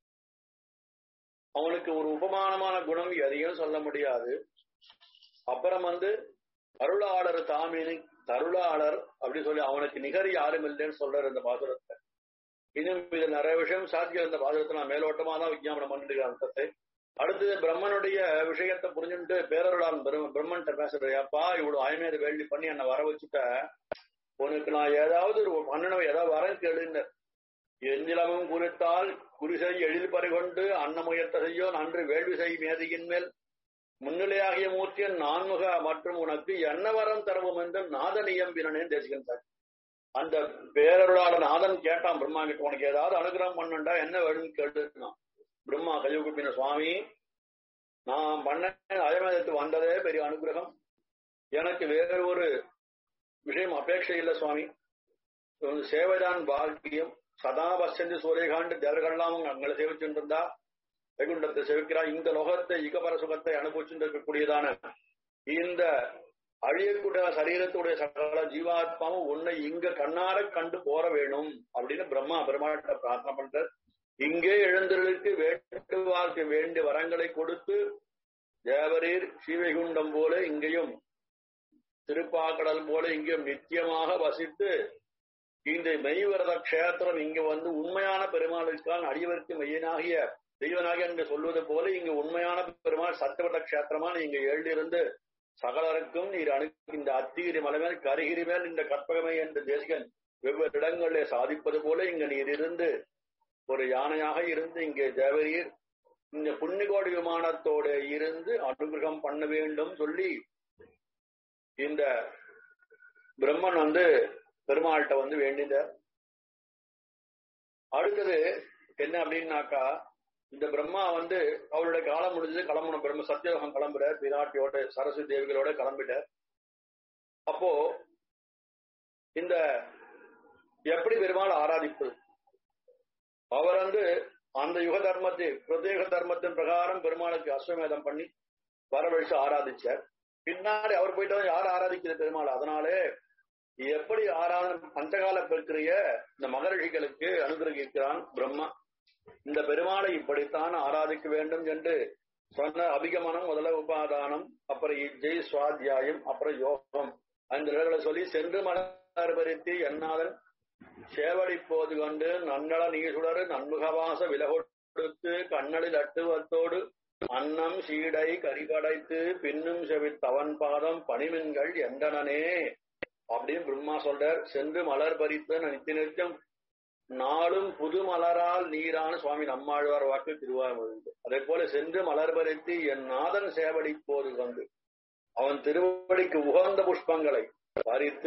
அவனுக்கு ஒரு உபமானமான குணம் எதையும் சொல்ல முடியாது அப்புறம் வந்து அருளாளர் தாமினி தருளாளர் அப்படி சொல்லி அவனுக்கு நிகர் யாரும் இல்லைன்னு சொல்றாரு இந்த பாசுரத்தை இன்னும் இது நிறைய விஷயம் சாத்தியம் இந்த பாசுரத்தை நான் மேலோட்டமா தான் விஜயாபனம் பண்ணிட்டு அர்த்தத்தை அடுத்தது பிரம்மனுடைய விஷயத்தை புரிஞ்சுட்டு பேரருளான் பிரம்மன்ட்ட பேசுறேன் அப்பா இவ்வளவு ஆய்மையை வேண்டி பண்ணி என்னை வர வச்சுட்ட உனக்கு நான் ஏதாவது ஒரு மன்னனவை ஏதாவது வர கேளுன்னு எந்திலமும் குறித்தால் குறிசை எழில் பறிகொண்டு அன்னமுயர்த்த செய்யோ நன்று வேள்வி செய் மேதையின் மேல் முன்னிலையாகிய மூர்த்தியன் நான்முக மற்றும் உனக்கு என்ன வரம் தரவும் என்று நாதன் இயம்பினே தேசிக்கின்றார் அந்த பேரருளாள நாதன் கேட்டான் பிரம்மா கிட்ட உனக்கு ஏதாவது அனுகிரகம் பண்ணண்டா என்ன வேணும்னு கேட்டுனா பிரம்மா கையுகுப்பின சுவாமி நான் பண்ண அயமதத்து வந்ததே பெரிய அனுகிரகம் எனக்கு வேறு ஒரு விஷயம் அபேட்சை இல்லை சுவாமி சேவைதான் பாக்கியம் சதா பசந்தி சூரியகாண்டு தேவர்கள்லாம் அங்களை சேவிச்சுட்டு இருந்தா வைகுண்டத்தை சேவிக்கிறா இந்த லோகத்தை இகபர சுகத்தை அனுபவிச்சுட்டு இருக்கக்கூடியதான இந்த அழியக்கூடிய சரீரத்துடைய சகல ஜீவாத்மாவும் உன்னை இங்க கண்ணார கண்டு போற வேணும் அப்படின்னு பிரம்மா பெருமாட்ட பிரார்த்தனை பண்ற இங்கே எழுந்தர்களுக்கு வேண்டுவார்க்கு வேண்டிய வரங்களை கொடுத்து தேவரீர் ஸ்ரீவைகுண்டம் போல இங்கேயும் திருப்பாக்கடல் போல இங்கேயும் நித்தியமாக வசித்து இந்த மெய்விரத கஷேத்திரம் இங்க வந்து உண்மையான பெருமாளுக்கான் அடியவருக்கு மெய்யனாகிய தெய்வனாகிய என்று சொல்வது போல இங்க உண்மையான பெருமாள் சத்தியவத கஷேத்திரமா நீங்க எழுந்திருந்து சகலருக்கும் நீர் அணு இந்த அத்திகிரி மலை மேல் கரிகிரி மேல் இந்த கற்பகமை என்று தேசிகன் வெவ்வேறு இடங்களிலே சாதிப்பது போல இங்க நீர் இருந்து ஒரு யானையாக இருந்து இங்கே தேவரீர் இந்த புண்ணிகோடி விமானத்தோட இருந்து அனுகிரகம் பண்ண வேண்டும் சொல்லி இந்த பிரம்மன் வந்து பெருமாள்கிட்ட வந்து வேண்டித அடுத்தது என்ன அப்படின்னாக்கா இந்த பிரம்மா வந்து அவருடைய காலம் முடிஞ்சது கிளம்பணும் பிரம்ம சத்தியோகம் கிளம்புற பிராட்டியோட சரஸ்வதி தேவிகளோட கிளம்பிட்ட அப்போ இந்த எப்படி பெருமாள் ஆராதிப்பது அவர் வந்து அந்த யுக தர்மத்தை பிரத்யேக தர்மத்தின் பிரகாரம் பெருமாளுக்கு அஸ்வமேதம் பண்ணி வரவழைச்சு ஆராதிச்சார் பின்னாடி அவர் போயிட்டு யார் ஆராதிக்கிறது பெருமாள் அதனாலே எப்படி ஆராதனை பஞ்சகால பிரக்கிரிய இந்த மகரிஷிகளுக்கு அனுகிரகிக்கிறான் பிரம்மா இந்த பெருமாளை இப்படித்தான் ஆராதிக்க வேண்டும் என்று சொன்ன அபிகமனம் முதல உபாதானம் அப்புறம் இஜை சுவாத்தியாயம் அப்புறம் யோகம் அந்த இடங்களை சொல்லி சென்று மலர்பரித்தி என்னாதன் சேவடி போது கண்டு நன்னள நீசுடரு நன்முகவாச விலகொடுத்து கண்ணலில் அட்டுவத்தோடு அன்னம் சீடை கரிபடைத்து பின்னும் செவித்தவன் பாதம் பணிமின்கள் எந்தனனே அப்படின்னு பிரம்மா சொல்றார் சென்று மலர் பறித்து நித்திய நித்தியம் நாளும் புது மலரால் நீரான சுவாமி நம்மாழ்வார் வாக்கு திருவாரூர் அதே போல சென்று மலர் பறித்து என் நாதன் சேவடி போது கண்டு அவன் திருவடிக்கு உகந்த புஷ்பங்களை பறித்து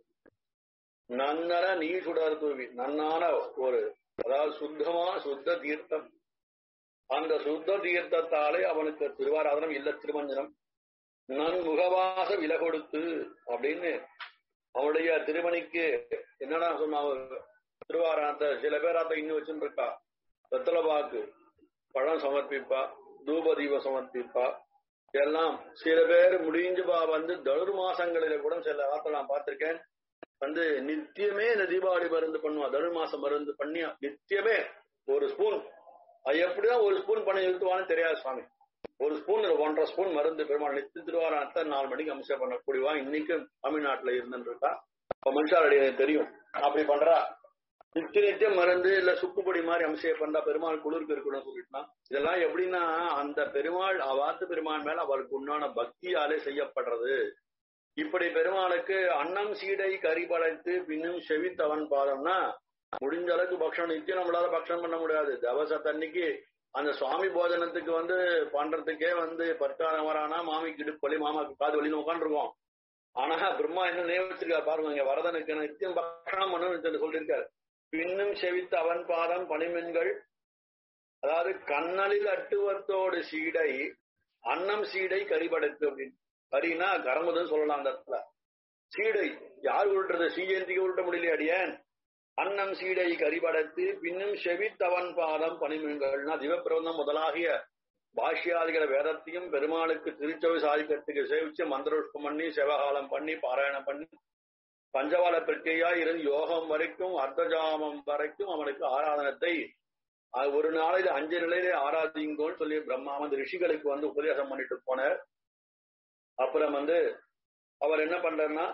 நன்னர நீ சுடர் தூவி நன்னான ஒரு அதாவது சுத்தமான சுத்த தீர்த்தம் அந்த சுத்த தீர்த்தத்தாலே அவனுக்கு திருவாராதனம் இல்ல திருமஞ்சனம் நன் முகவாச விலை கொடுத்து அப்படின்னு அவனுடைய திருமணிக்கு என்னடா சொன்னாங்க திருவாராத்த சில பேர் அத்த இன்னும் வச்சுட்டு இருக்கா வெத்தலபாக்கு பழம் சமர்ப்பிப்பா தூப தீபம் சமர்ப்பிப்பா எல்லாம் சில பேர் முடிஞ்சுபா வந்து தனுர் மாசங்களில கூட சில ஆத்த நான் பார்த்திருக்கேன் வந்து நித்தியமே இந்த தீபாவளி மருந்து பண்ணுவா தனுர் மாசம் மருந்து பண்ணி நித்தியமே ஒரு ஸ்பூன் அது எப்படிதான் ஒரு ஸ்பூன் பண்ணி நிறுத்துவான்னு தெரியாது சுவாமி ஒரு ஸ்பூன் ஒன்றரை ஸ்பூன் மருந்து பெருமாள் நித்திய திருவாரத்தை நாலு மணிக்கு அம்சம் பண்ணக்கூடியவா இன்னைக்கு தமிழ்நாட்டுல இருந்துட்டு இருக்கா இப்ப மனுஷாளுடைய தெரியும் அப்படி பண்றா நித்திய நித்தியம் மருந்து இல்ல சுக்குப்பொடி மாதிரி அம்சம் பண்றா பெருமாள் குளிருக்கு இருக்கணும்னு சொல்லிட்டுனா இதெல்லாம் எப்படின்னா அந்த பெருமாள் அவாத்து பெருமாள் மேல அவருக்கு உண்டான பக்தியாலே செய்யப்படுறது இப்படி பெருமாளுக்கு அன்னம் சீடை கறி படைத்து பின்னும் செவித்தவன் பாதம்னா முடிஞ்ச அளவுக்கு பக்ஷம் நித்தியம் நம்மளால பக்ஷம் பண்ண முடியாது தவசத்தன்னைக்கு அந்த சுவாமி போஜனத்துக்கு வந்து பண்றதுக்கே வந்து பத்தாயிரம் வரானா மாமிக்கு இடுப்பலி மாமாக்கு காது வலின்னு உட்காந்துருக்கோம் ஆனா பிரம்மா என்ன நியமிச்சிருக்காரு பாருங்க இங்க வரதனுக்கு நித்தியம் பக்ஷணம் பண்ணணும்னு சொல்லியிருக்காரு பின்னும் செவித்த அவன் பாதம் பனிமென்கள் அதாவது கண்ணலில் அட்டுவத்தோடு சீடை அன்னம் சீடை கரிபடைத்து அப்படின்னு கரினா கரமுதுன்னு சொல்லலாம் அந்த இடத்துல சீடை யார் உருட்டுறது சீஜந்திக்கு உருட்ட முடியல அடியேன் அன்னம் சீடை கரிபடைத்து பின்னும் செவித்தவன் பாதம் பணிமின்கள்னா திவப்பிரபந்தம் முதலாகிய பாஷ்யாதிகள வேதத்தையும் பெருமாளுக்கு திருச்சவை சாதிக்கிறதுக்கு சேவிச்சு மந்திரோஷ்டம் பண்ணி சிவகாலம் பண்ணி பாராயணம் பண்ணி பஞ்சவால பிரக்கியா இருந்து யோகம் வரைக்கும் அர்த்தஜாமம் வரைக்கும் அவனுக்கு ஆராதனத்தை ஒரு நாளையில அஞ்சு நிலையிலே ஆராதிங்கோன்னு சொல்லி பிரம்மா வந்து ரிஷிகளுக்கு வந்து உபதேசம் பண்ணிட்டு போனார் அப்புறம் வந்து அவர் என்ன பண்றாருன்னா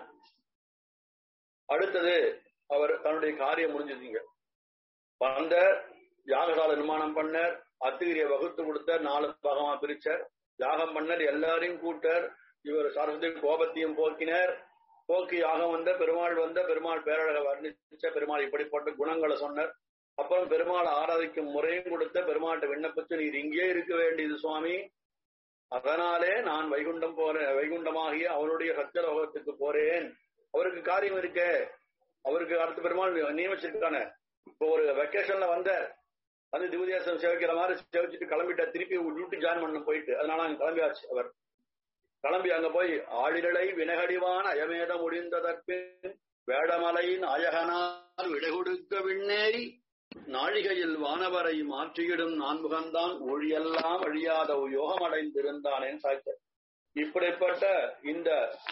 அடுத்தது அவர் தன்னுடைய காரியம் முடிஞ்சதுங்க வந்த யாகசால நிர்மாணம் பண்ணார் அத்துகிரிய வகுத்து கொடுத்தார் நாலு பாகமா பிரிச்சார் யாகம் பண்ணார் எல்லாரையும் கூட்டார் இவர் சரஸ்வதி கோபத்தையும் போக்கினார் போக்கி யாகம் வந்த பெருமாள் வந்த பெருமாள் பேரழக வர்ணிச்ச பெருமாள் இப்படிப்பட்ட குணங்களை சொன்னார் அப்புறம் பெருமாள் ஆராதிக்கும் முறையும் கொடுத்த பெருமாள்கிட்ட விண்ணப்பிச்சு நீர் இங்கே இருக்க வேண்டியது சுவாமி அதனாலே நான் வைகுண்டம் போறேன் வைகுண்டமாகிய அவனுடைய சத்தியலோகத்துக்கு போறேன் அவருக்கு காரியம் இருக்க அவருக்கு அடுத்த பெருமாள் நியமிச்சிருக்கானே இப்போ ஒரு வெக்கேஷன்ல வந்த வந்து திவுதேசம் சேவிக்கிற மாதிரி சேவிச்சுட்டு கிளம்பிட்ட திருப்பி டியூட்டி ஜாயின் பண்ண போயிட்டு அதனால அங்க கிளம்பியாச்சு அவர் கிளம்பி அங்க போய் ஆழிலை வினகடிவான் அயமேத முடிந்ததற்கு வேடமலையின் அயகனால் விடைகொடுக்க விண்ணேறி நாழிகையில் வானவரை மாற்றியிடும் நான்முகந்தான் ஒழியெல்லாம் அழியாத யோகம் அடைந்திருந்தானேன் சாய்த்த இப்படிப்பட்ட இந்த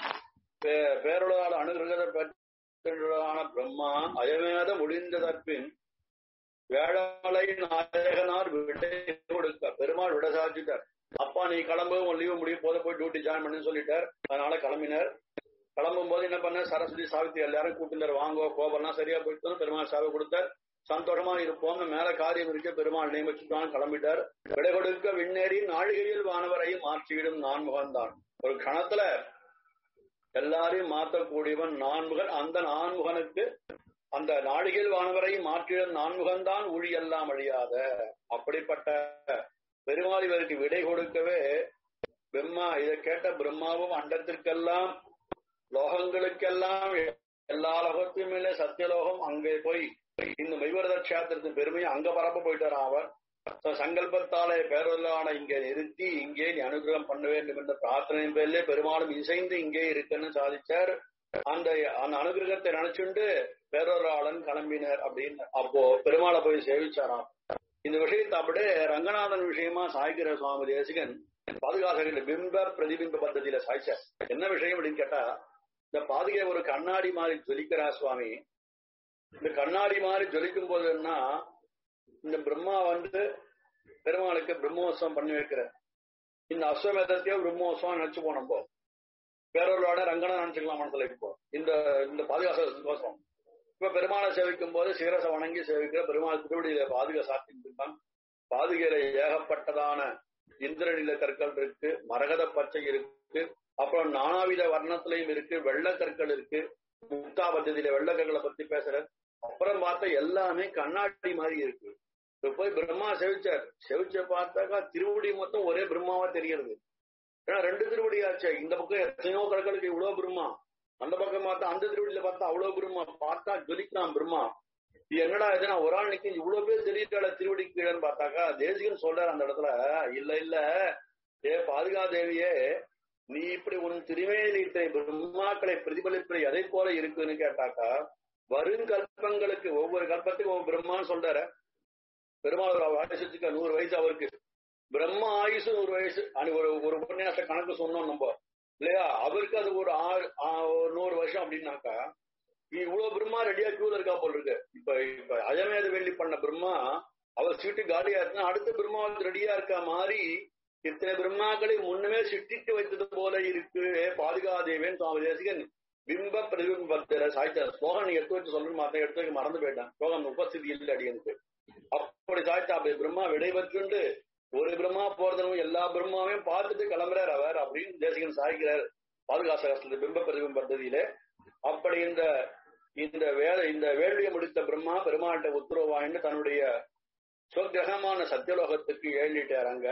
பேரொழால் அணுகிற பெற்றான பிரம்மா அயமேத முடிந்ததற்பின் வேளமலை நாயகனார் விடை கொடுக்க பெருமாள் விட சாதிச்சிட்டார் அப்பா நீ கிளம்பவும் லீவு முடியும் போத போய் டியூட்டி ஜாயின் பண்ணு சொல்லிட்டார் அதனால கிளம்பினார் கிளம்பும் போது என்ன பண்ண சரஸ்வதி சாவித்திரி எல்லாரும் கூட்டினார் வாங்கோ கோபம்லாம் சரியா போயிட்டு பெருமாள் சாவை கொடுத்தார் சந்தோஷமா இருப்போம்னு மேல காரியம் இருக்க பெருமாள் நியமிச்சுட்டான் கிளம்பிட்டார் விடை கொடுக்க விண்ணேறி நாழிகையில் வானவரையும் மாற்றிவிடும் நான்முகன்தான் ஒரு கணத்துல எல்லாரையும் மாற்றக்கூடியவன் நான்முகன் அந்த நான்முகனுக்கு அந்த நாழிகையில் வானவரையும் மாற்றிடும் நான்முகன்தான் ஊழி எல்லாம் அழியாத அப்படிப்பட்ட பெருமாள் இவருக்கு விடை கொடுக்கவே பிரம்மா இதை கேட்ட பிரம்மாவும் அண்டத்திற்கெல்லாம் லோகங்களுக்கெல்லாம் எல்லா லோகத்தையும் மேலே சத்தியலோகம் அங்கே போய் இந்த மெய்வரத கஷேத்திரத்தின் பெருமையை அங்க பரப்ப போயிட்டார் அவர் சங்கல்பத்தாலே பேரொல்லான இங்கே நிறுத்தி இங்கே நீ அனுகிரகம் பண்ண வேண்டும் என்ற பிரார்த்தனையின் பேர்ல பெருமாளும் இசைந்து இங்கே இருக்குன்னு சாதிச்சார் அந்த அந்த அனுகிரகத்தை நினைச்சுண்டு பேரொருளாளன் கிளம்பினர் அப்படின்னு அப்போ பெருமாளை போய் சேவிச்சாராம் இந்த விஷயத்தை அப்படியே ரங்கநாதன் விஷயமா சாய்கிற சுவாமி தேசிகன் பாதுகாசகன் பிம்ப பிரதிபிம்ப பద్ధதியில சாய்ச்சார் என்ன விஷயம் அப்படின்னு கேட்டா இந்த பாதுகை ஒரு கண்ணாடி மாதிரி ஜொலிக்கிறா சுவாமி இந்த கண்ணாடி மாதிரி ஜொலிக்கும் போதுன்னா இந்த பிரம்மா வந்து பெருமாளுக்கு பிரம்மோத்சவம் பண்ணி வைக்கிற இந்த அஸ்வமேதத்தையோ பிரம்மோத்சவம் நினைச்சு போனோம் போ வேறொருவாட ரங்கனா நினைச்சுக்கலாம் மனசுல இப்போ இந்த இந்த பாதுகாச சந்தோஷம் இப்ப பெருமாளை சேவிக்கும் போது சிகரச வணங்கி சேவிக்கிற பெருமாள் திருவடியில பாதுகா சாத்திருக்கான் பாதுகையில ஏகப்பட்டதான இந்திரநில கற்கள் இருக்கு மரகத பச்சை இருக்கு அப்புறம் நானாவித வர்ணத்திலையும் இருக்கு வெள்ள கற்கள் இருக்கு முக்தா பദ്ധதியில வெள்ள கற்களை பத்தி பேசுற அப்புறம் பார்த்தா எல்லாமே கண்ணாடி மாதிரி இருக்கு இப்ப போய் பிரம்மா செவிச்சார் செவிச்ச பார்த்தாக்கா திருவடி மொத்தம் ஒரே பிரம்மாவா தெரியறது ஏன்னா ரெண்டு திருவடி ஆச்சு இந்த பக்கம் எத்தனையோ கற்களுக்கு இவ்வளவு பிரம்மா அந்த பக்கம் பார்த்தா அந்த திருவடியில பார்த்தா அவ்வளவு பிரம்மா பார்த்தா ஜொலிக்கலாம் பிரம்மா இது என்னடா இது நான் ஒரு ஆள் நிக்க இவ்வளவு பேர் தெரியிட்டால திருவடி கீழன்னு பார்த்தாக்கா தேசிகன் சொல்றாரு அந்த இடத்துல இல்ல இல்ல ஏ பாதுகா தேவியே நீ இப்படி உன் திருமேனி பிரம்மாக்களை பிரதிபலிப்பது எதை போல இருக்குன்னு கேட்டாக்கா வருங்கல்பங்களுக்கு ஒவ்வொரு கல்பத்துக்கும் ஒவ்வொரு பிரம்மான்னு சொல்றாரு பெருமாள் வயசுக்கு நூறு வயசு அவருக்கு பிரம்ம ஆயுசு நூறு வயசு அனு ஒரு ஒரு உபன்யாச கணக்கு சொன்னோம் நம்ம இல்லையா அவருக்கு அது ஒரு ஆறு ஒரு நூறு வருஷம் அப்படின்னாக்கா இவ்வளவு பிரம்மா ரெடியா கியூல இருக்கா போல் இருக்கு இப்ப இப்ப அஜமேத வெள்ளி பண்ண பிரம்மா அவர் சீட்டு காலியா இருக்குன்னா அடுத்த பிரம்மா ரெடியா இருக்கா மாதிரி இத்தனை பிரம்மாக்களை முன்னமே சிட்டிட்டு வைத்தது போல இருக்கு பாதுகாதேவன் சுவாமி தேசிகன் பிம்ப பிரதிபிம்பத்திர சாய்த்தார் ஸ்லோகம் நீ எடுத்து வச்சு சொல்லணும் மாத்த எடுத்து வைக்க மறந்து போயிட்டான் ஸ்லோகம் உபஸ்திதி இல்லை அடியனுக்கு அப்படி சாய்த்தா அப்படி பிரம்மா விடைபெற்றுண்டு ஒரு பிரம்மா போறதும் எல்லா பிரம்மாவையும் பார்த்துட்டு கிளம்புறார் அவர் அப்படின்னு தேசிகன் சாய்க்கிறார் பாதுகாசகத்துல பிம்ப பிரதிபிம்ப பദ്ധதியில அப்படி இந்த இந்த வேலை இந்த வேள்வியை முடித்த பிரம்மா பெருமாள்கிட்ட உத்தரவு வாங்கிட்டு தன்னுடைய சொக்கிரகமான சத்தியலோகத்துக்கு எழுதிட்டார் அங்க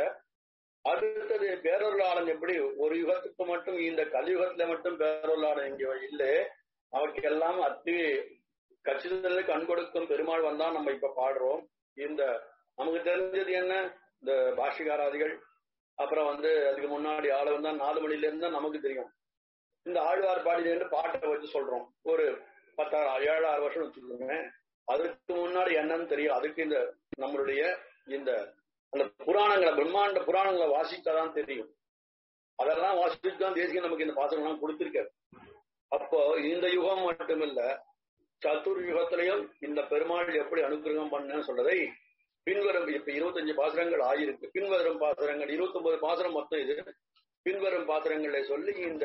அடுத்தது பேரொருளாளன் எப்படி ஒரு யுகத்துக்கு மட்டும் இந்த கலியுகத்துல மட்டும் பேரொருளாளன் இங்க இல்லை அவருக்கெல்லாம் அத்தி கச்சிதத்துல கண் கொடுக்கும் பெருமாள் வந்தா நம்ம இப்ப பாடுறோம் இந்த நமக்கு தெரிஞ்சது என்ன இந்த பாஷிகாராதிகள் அப்புறம் வந்து அதுக்கு முன்னாடி ஆளு வந்தா நாலு மணில இருந்து தான் நமக்கு தெரியும் இந்த ஆழ்வார் பாடியில பாட்டை வச்சு சொல்றோம் ஒரு பத்தாறு ஏழாறு வருஷம் வச்சுக்கோங்க அதுக்கு முன்னாடி என்னன்னு தெரியும் அதுக்கு இந்த நம்மளுடைய இந்த அந்த புராணங்களை பிரம்மாண்ட புராணங்களை வாசித்தாதான் தெரியும் அதெல்லாம் வாசித்து தான் தேசியம் நமக்கு இந்த பாசனம் கொடுத்திருக்காரு அப்போ இந்த யுகம் மட்டுமில்ல சத்துர் யுகத்திலையும் இந்த பெருமாள் எப்படி அனுகிரகம் பண்ணு சொல்றதை பின்வரும் இப்ப இருபத்தஞ்சு பாசுரங்கள் ஆயிருக்கு பின்வரும் பாசுரங்கள் இருபத்தி ஒன்பது பாசுரம் மொத்தம் இது பின்வரும் பாசுரங்களை சொல்லி இந்த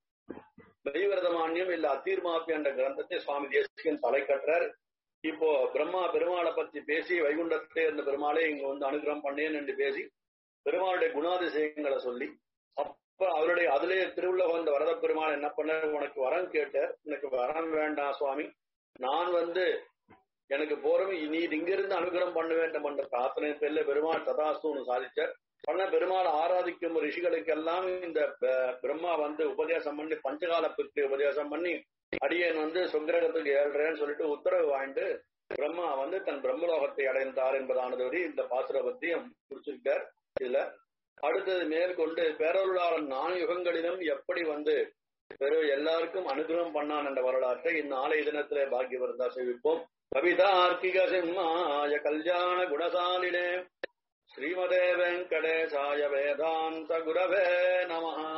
மெய்விரதமானியம் இல்ல அத்தீர்மாப்பி என்ற கிரந்தத்தை சுவாமி தேசிகன் தலை கட்டுறார் இப்போ பிரம்மா பெருமாளை பத்தி பேசி வைகுண்டத்தை இருந்த பெருமாளே இங்க வந்து அனுகிரகம் பண்ணேன் என்று பேசி பெருமாளுடைய குணாதிசயங்களை சொல்லி அப்ப அவருடைய அதுலயே திருவுள்ள வந்த வரத பெருமாள் என்ன பண்ண உனக்கு வரம் கேட்டார் எனக்கு வரம் வேண்டாம் சுவாமி நான் வந்து எனக்கு போறோம் நீ இங்கிருந்து அனுகிரகம் பண்ண வேண்டும் என்ற பிரார்த்தனை பேர்ல பெருமாள் ததாஸ்துன்னு சாதிச்சார் பண்ண பெருமாள் ஆராதிக்கும் ரிஷிகளுக்கெல்லாம் இந்த பிரம்மா வந்து உபதேசம் பண்ணி பஞ்சகால பிற்கு உபதேசம் பண்ணி அடியன் வந்து சுக்கிரகத்துக்கு ஏழ்றேன்னு சொல்லிட்டு உத்தரவு வாங்கிட்டு பிரம்மா வந்து தன் பிரம்மலோகத்தை அடைந்தார் என்பதானது வரை இந்த பாசுர பத்தியும் குறிச்சிருக்கார் இதுல அடுத்தது மேற்கொண்டு பேரருளாளன் நான்கு யுகங்களிலும் எப்படி வந்து பெரு எல்லாருக்கும் அனுகிரகம் பண்ணான் என்ற வரலாற்றை இந்நாளைய தினத்திலே பாக்கியம் இருந்தா சேவிப்போம் கவிதார்க்கிக சிம்மாய கல்யாண குணசாலினே ஸ்ரீமதே வெங்கடேசாய வேதாந்த குரவே நமஹ